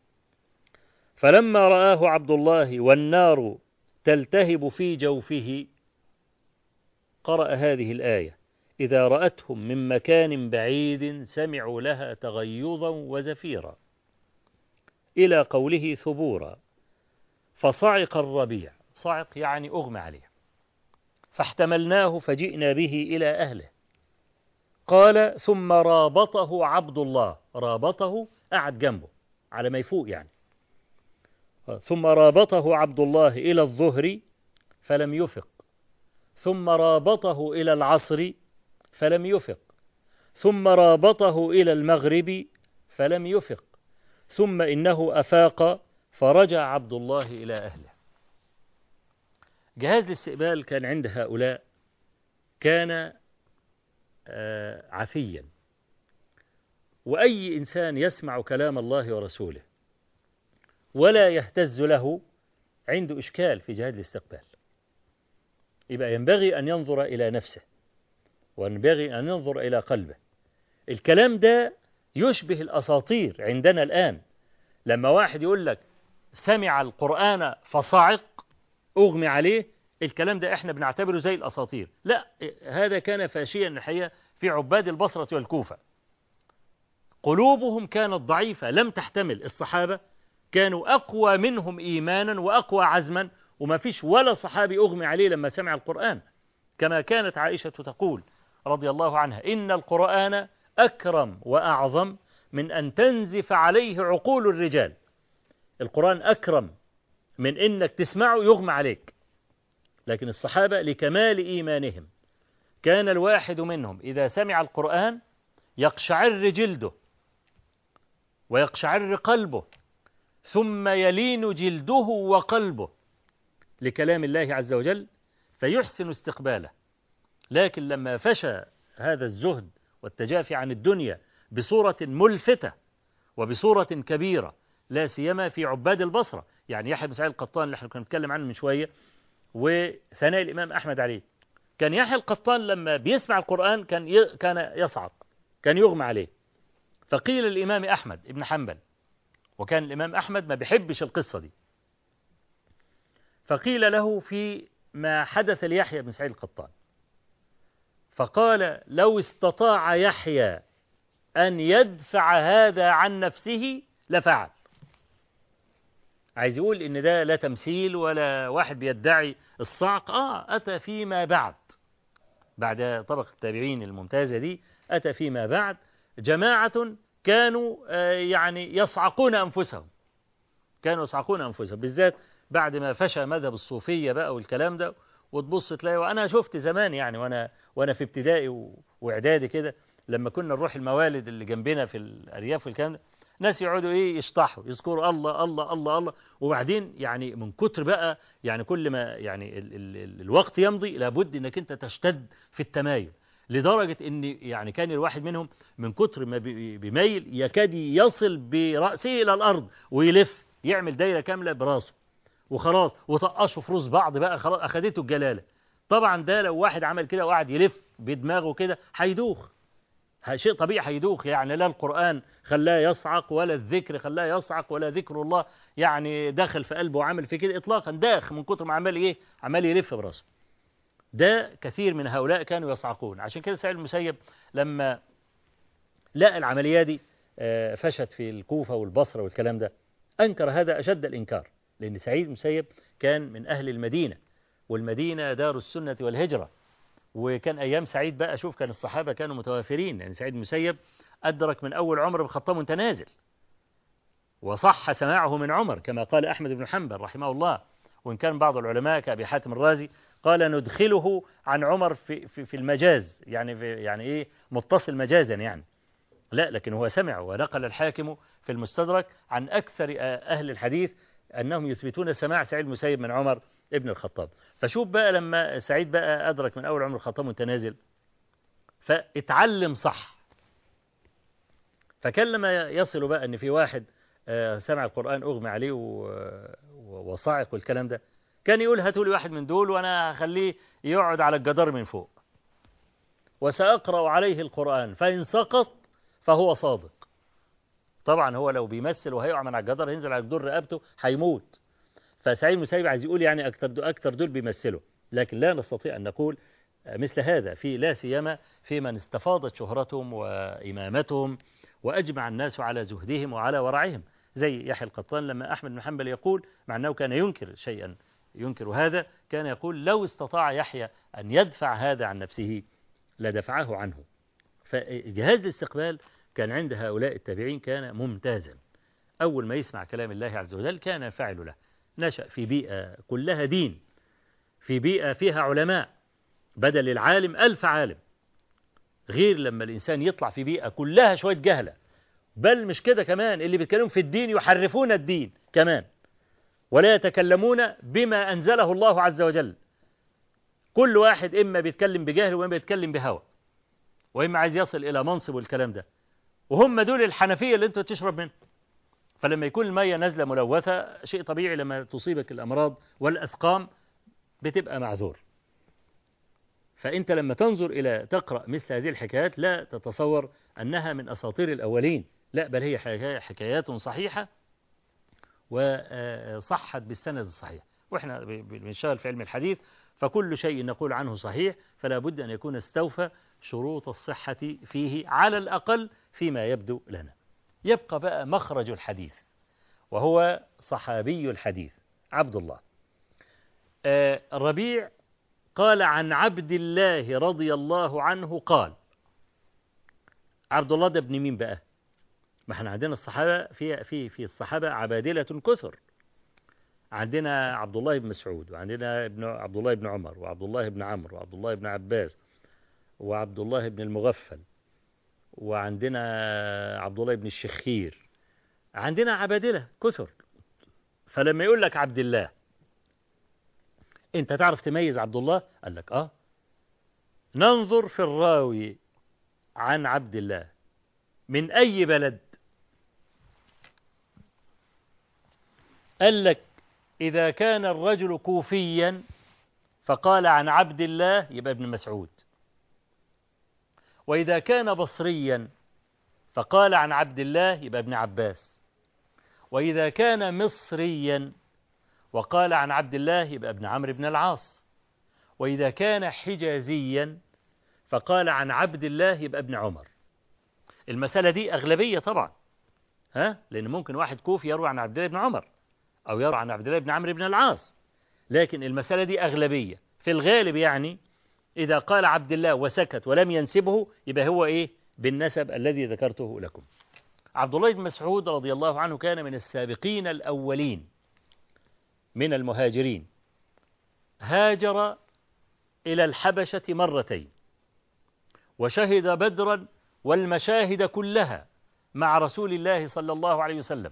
فلما رآه عبد الله والنار تلتهب في جوفه قرأ هذه الآية إذا رأتهم من مكان بعيد سمعوا لها تغيظا وزفيرا إلى قوله ثبورا فصعق الربيع صعق يعني أغمى عليه فاحتملناه فجئنا به إلى أهله قال ثم رابطه عبد الله رابطه قعد جنبه على ما يفوق يعني ثم رابطه عبد الله إلى الظهر فلم يفق ثم رابطه إلى العصر فلم يفق ثم رابطه إلى المغرب فلم يفق ثم إنه أفاق فرجع عبد الله إلى أهله جهاز الاستقبال كان عند هؤلاء كان عفيا وأي إنسان يسمع كلام الله ورسوله ولا يهتز له عنده إشكال في جهاز الاستقبال يبقى ينبغي أن ينظر إلى نفسه وينبغي أن ينظر إلى قلبه الكلام ده يشبه الأساطير عندنا الآن لما واحد يقول لك سمع القرآن فصعق أغمي عليه الكلام ده احنا بنعتبره زي الأساطير لا هذا كان فاشيا الحقيقة في عباد البصرة والكوفة قلوبهم كانت ضعيفة لم تحتمل الصحابة كانوا أقوى منهم إيمانا وأقوى عزما وما فيش ولا صحابي أغمي عليه لما سمع القرآن كما كانت عائشة تقول رضي الله عنها إن القرآن أكرم وأعظم من أن تنزف عليه عقول الرجال القرآن أكرم من إنك تسمعه يغمى عليك لكن الصحابة لكمال إيمانهم كان الواحد منهم إذا سمع القرآن يقشعر جلده ويقشعر قلبه ثم يلين جلده وقلبه لكلام الله عز وجل فيحسن استقباله لكن لما فشى هذا الزهد والتجافي عن الدنيا بصورة ملفتة وبصورة كبيرة لا سيما في عباد البصرة يعني يحيى بن سعيد القطان اللي احنا كنا بنتكلم عنه من شوية وثناء الإمام أحمد عليه كان يحيى القطان لما بيسمع القرآن كان ي... كان يصعق كان يغمى عليه فقيل الإمام أحمد ابن حنبل وكان الإمام أحمد ما بيحبش القصة دي فقيل له في ما حدث ليحيى بن سعيد القطان فقال لو استطاع يحيى أن يدفع هذا عن نفسه لفعل عايز يقول إن ده لا تمثيل ولا واحد بيدعي الصعق آه أتى فيما بعد بعد طبق التابعين الممتازة دي أتى فيما بعد جماعة كانوا آه يعني يصعقون أنفسهم كانوا يصعقون أنفسهم بالذات بعد ما فشى مذهب الصوفية بقى والكلام ده وتبص تلاقي وأنا شفت زمان يعني وأنا وأنا في ابتدائي وإعدادي كده لما كنا نروح الموالد اللي جنبنا في الأرياف والكلام ده ناس يقعدوا ايه يشطحوا يذكروا الله الله الله الله وبعدين يعني من كتر بقى يعني كل ما يعني ال ال ال الوقت يمضي لابد انك انت تشتد في التمايل لدرجة ان يعني كان الواحد منهم من كتر ما بيميل يكاد يصل برأسه الى الارض ويلف يعمل دايرة كاملة براسه وخلاص وطقشوا في روس بعض بقى خلاص اخدته الجلالة طبعا ده لو واحد عمل كده وقعد يلف بدماغه كده هيدوخ شيء طبيعي هيدوخ يعني لا القرآن خلاه يصعق ولا الذكر خلاه يصعق ولا ذكر الله يعني دخل في قلبه وعمل في كده إطلاقا داخ من كتر ما عمال إيه عمال يلف براسه ده كثير من هؤلاء كانوا يصعقون عشان كده سعيد المسيب لما لقى العملية دي فشت في الكوفة والبصرة والكلام ده أنكر هذا أشد الإنكار لأن سعيد المسيب كان من أهل المدينة والمدينة دار السنة والهجرة وكان أيام سعيد بقى شوف كان الصحابة كانوا متوافرين يعني سعيد المسيب أدرك من أول عمر بخطاب متنازل وصح سماعه من عمر كما قال أحمد بن حنبل رحمه الله وإن كان بعض العلماء كأبي حاتم الرازي قال ندخله عن عمر في, في, في المجاز يعني في يعني إيه متصل مجازا يعني لا لكن هو سمع ونقل الحاكم في المستدرك عن أكثر أهل الحديث أنهم يثبتون سماع سعيد المسيب من عمر ابن الخطاب فشوف بقى لما سعيد بقى أدرك من أول عمر الخطاب متنازل فاتعلم صح فكان لما يصل بقى أن في واحد سمع القرآن أغمى عليه وصاعق والكلام ده كان يقول هاتوا لي واحد من دول وأنا هخليه يقعد على الجدار من فوق وسأقرأ عليه القرآن فإن سقط فهو صادق طبعا هو لو بيمثل وهيقع من على الجدار هينزل على جدور رقبته هيموت فسعيد المسيب عايز يقول يعني أكتر دول, أكتر دول بيمثلوا لكن لا نستطيع أن نقول مثل هذا في لا سيما في من استفاضت شهرتهم وإمامتهم وأجمع الناس على زهدهم وعلى ورعهم زي يحيى القطان لما أحمد بن حنبل يقول مع أنه كان ينكر شيئا ينكر هذا كان يقول لو استطاع يحيى أن يدفع هذا عن نفسه لدفعه عنه فجهاز الاستقبال كان عند هؤلاء التابعين كان ممتازا أول ما يسمع كلام الله عز وجل كان ينفعل له نشأ في بيئة كلها دين في بيئة فيها علماء بدل العالم ألف عالم غير لما الإنسان يطلع في بيئة كلها شوية جهلة بل مش كده كمان اللي بيتكلموا في الدين يحرفون الدين كمان ولا يتكلمون بما أنزله الله عز وجل كل واحد إما بيتكلم بجهل وإما بيتكلم بهوى وإما عايز يصل إلى منصب والكلام ده وهم دول الحنفية اللي أنت تشرب منها فلما يكون المية نازلة ملوثة شيء طبيعي لما تصيبك الأمراض والأسقام بتبقى معذور فأنت لما تنظر إلى تقرأ مثل هذه الحكايات لا تتصور أنها من أساطير الأولين لا بل هي حكايات صحيحة وصحت بالسند الصحيح وإحنا بنشتغل في علم الحديث فكل شيء نقول عنه صحيح فلا بد أن يكون استوفى شروط الصحة فيه على الأقل فيما يبدو لنا يبقى بقى مخرج الحديث وهو صحابي الحديث عبد الله الربيع قال عن عبد الله رضي الله عنه قال عبد الله ده ابن مين بقى ما احنا عندنا الصحابة في في في الصحابة عبادلة كثر عندنا عبد الله بن مسعود وعندنا ابن عبد الله بن عمر وعبد الله بن عمرو وعبد الله بن عباس وعبد الله بن المغفل وعندنا عبد الله بن الشخير عندنا عبادلة كثر فلما يقول لك عبد الله انت تعرف تميز عبد الله قال لك اه ننظر في الراوي عن عبد الله من اي بلد قال لك اذا كان الرجل كوفيا فقال عن عبد الله يبقى ابن مسعود وإذا كان بصريا فقال عن عبد الله يبقى ابن عباس وإذا كان مصريا وقال عن عبد الله يبقى ابن عمرو بن العاص وإذا كان حجازيا فقال عن عبد الله يبقى ابن عمر المسألة دي أغلبية طبعا ها لأن ممكن واحد كوفي يروي عن عبد الله بن عمر أو يروي عن عبد الله بن عمرو بن العاص لكن المسألة دي أغلبية في الغالب يعني إذا قال عبد الله وسكت ولم ينسبه يبقى هو إيه بالنسب الذي ذكرته لكم عبد الله بن مسعود رضي الله عنه كان من السابقين الأولين من المهاجرين هاجر إلى الحبشة مرتين وشهد بدرا والمشاهد كلها مع رسول الله صلى الله عليه وسلم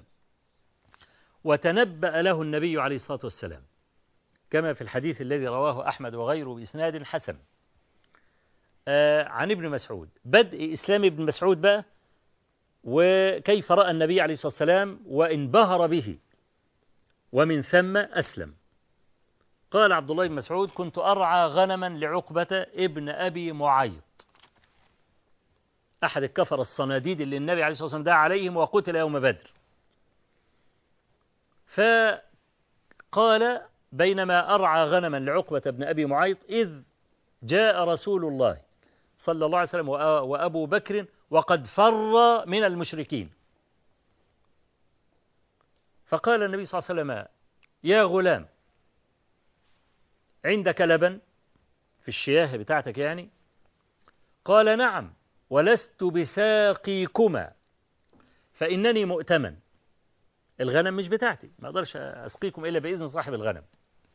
وتنبأ له النبي عليه الصلاة والسلام كما في الحديث الذي رواه أحمد وغيره بإسناد حسن آه عن ابن مسعود بدء إسلام ابن مسعود بقى وكيف رأى النبي عليه الصلاة والسلام وانبهر به ومن ثم أسلم قال عبد الله بن مسعود كنت أرعى غنما لعقبة ابن أبي معيط أحد الكفر الصناديد اللي النبي عليه الصلاة والسلام دعا عليهم وقتل يوم بدر فقال بينما أرعى غنما لعقبة بن أبي معيط إذ جاء رسول الله صلى الله عليه وسلم وأبو بكر وقد فر من المشركين فقال النبي صلى الله عليه وسلم يا غلام عندك لبن في الشياه بتاعتك يعني قال نعم ولست بساقيكما فإنني مؤتمن الغنم مش بتاعتي ما أقدرش أسقيكم إلا بإذن صاحب الغنم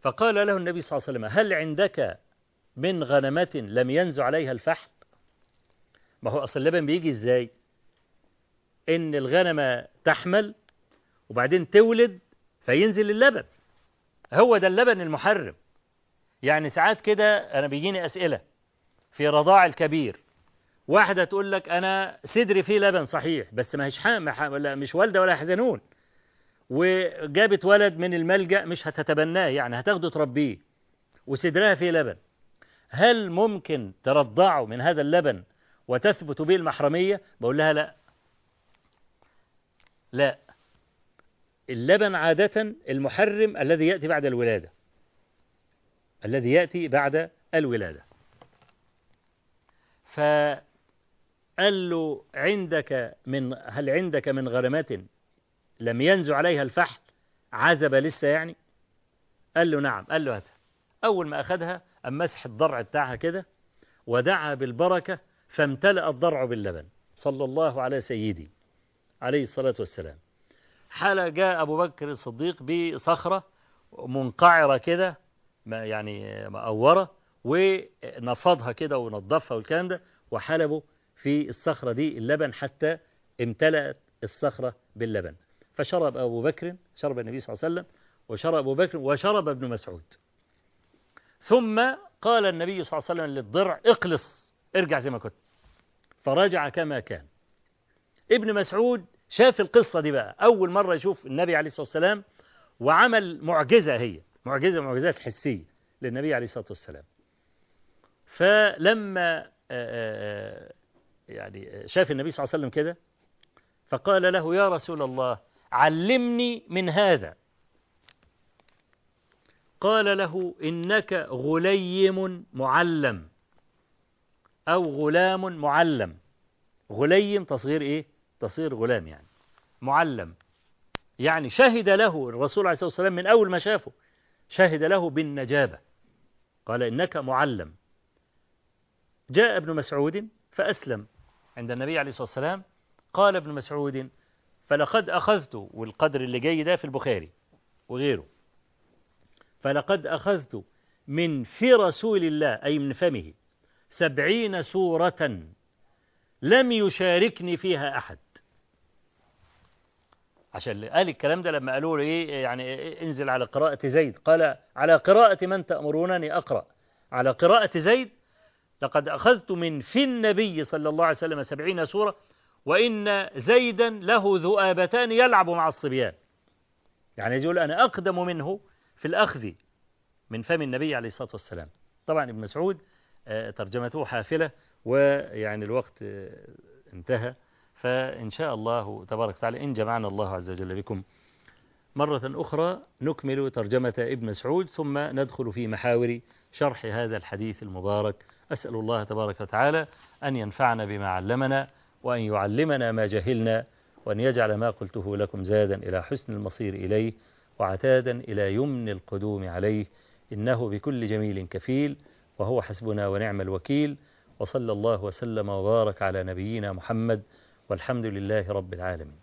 فقال له النبي صلى الله عليه وسلم هل عندك من غنمة لم ينزع عليها الفحل ما هو أصل اللبن بيجي إزاي إن الغنمة تحمل وبعدين تولد فينزل اللبن هو ده اللبن المحرم يعني ساعات كده أنا بيجيني أسئلة في رضاع الكبير واحدة تقول لك أنا صدري فيه لبن صحيح بس ما هيش حام ولا مش والدة ولا حزنون وجابت ولد من الملجأ مش هتتبناه يعني هتاخده تربيه وصدرها فيه لبن هل ممكن ترضعه من هذا اللبن وتثبت به المحرمية بقول لها لا لا اللبن عادة المحرم الذي يأتي بعد الولادة الذي يأتي بعد الولادة فقال له عندك من هل عندك من غرمات لم ينزع عليها الفحل عزب لسه يعني قال له نعم قال له هاتها أول ما أخذها أم مسح الضرع بتاعها كده ودعا بالبركة فامتلأ الضرع باللبن صلى الله على سيدي عليه الصلاة والسلام حال جاء أبو بكر الصديق بصخرة منقعرة كده يعني مقورة ونفضها كده ونظفها والكلام ده وحلبوا في الصخرة دي اللبن حتى امتلأت الصخرة باللبن فشرب أبو بكر شرب النبي صلى الله عليه وسلم وشرب أبو بكر وشرب ابن مسعود ثم قال النبي صلى الله عليه وسلم للضرع اقلص ارجع زي ما كنت فرجع كما كان ابن مسعود شاف القصة دي بقى أول مرة يشوف النبي عليه الصلاة والسلام وعمل معجزة هي معجزة معجزات حسية للنبي عليه الصلاة والسلام فلما يعني شاف النبي صلى الله عليه وسلم كده فقال له يا رسول الله علمني من هذا قال له إنك غليم معلم أو غلام معلم غليم تصغير إيه تصغير غلام يعني معلم يعني شهد له الرسول عليه الصلاة والسلام من أول ما شافه شهد له بالنجابة قال إنك معلم جاء ابن مسعود فأسلم عند النبي عليه الصلاة والسلام قال ابن مسعود فلقد أخذت والقدر اللي جاي ده في البخاري وغيره فلقد أخذت من في رسول الله أي من فمه سبعين سورة لم يشاركني فيها أحد عشان قال الكلام ده لما قالوا له إيه يعني انزل على قراءة زيد قال على قراءة من تأمرونني أقرأ على قراءة زيد لقد أخذت من في النبي صلى الله عليه وسلم سبعين سورة وإن زيدا له ذؤابتان يلعب مع الصبيان يعني يقول أنا أقدم منه في الأخذ من فم النبي عليه الصلاة والسلام طبعا ابن مسعود ترجمته حافلة ويعني الوقت انتهى فإن شاء الله تبارك وتعالى إن جمعنا الله عز وجل بكم مرة أخرى نكمل ترجمة ابن مسعود ثم ندخل في محاور شرح هذا الحديث المبارك أسأل الله تبارك وتعالى أن ينفعنا بما علمنا وأن يعلمنا ما جهلنا وأن يجعل ما قلته لكم زادا إلى حسن المصير إليه وعتادا إلى يمن القدوم عليه إنه بكل جميل كفيل وهو حسبنا ونعم الوكيل وصلى الله وسلم وبارك على نبينا محمد والحمد لله رب العالمين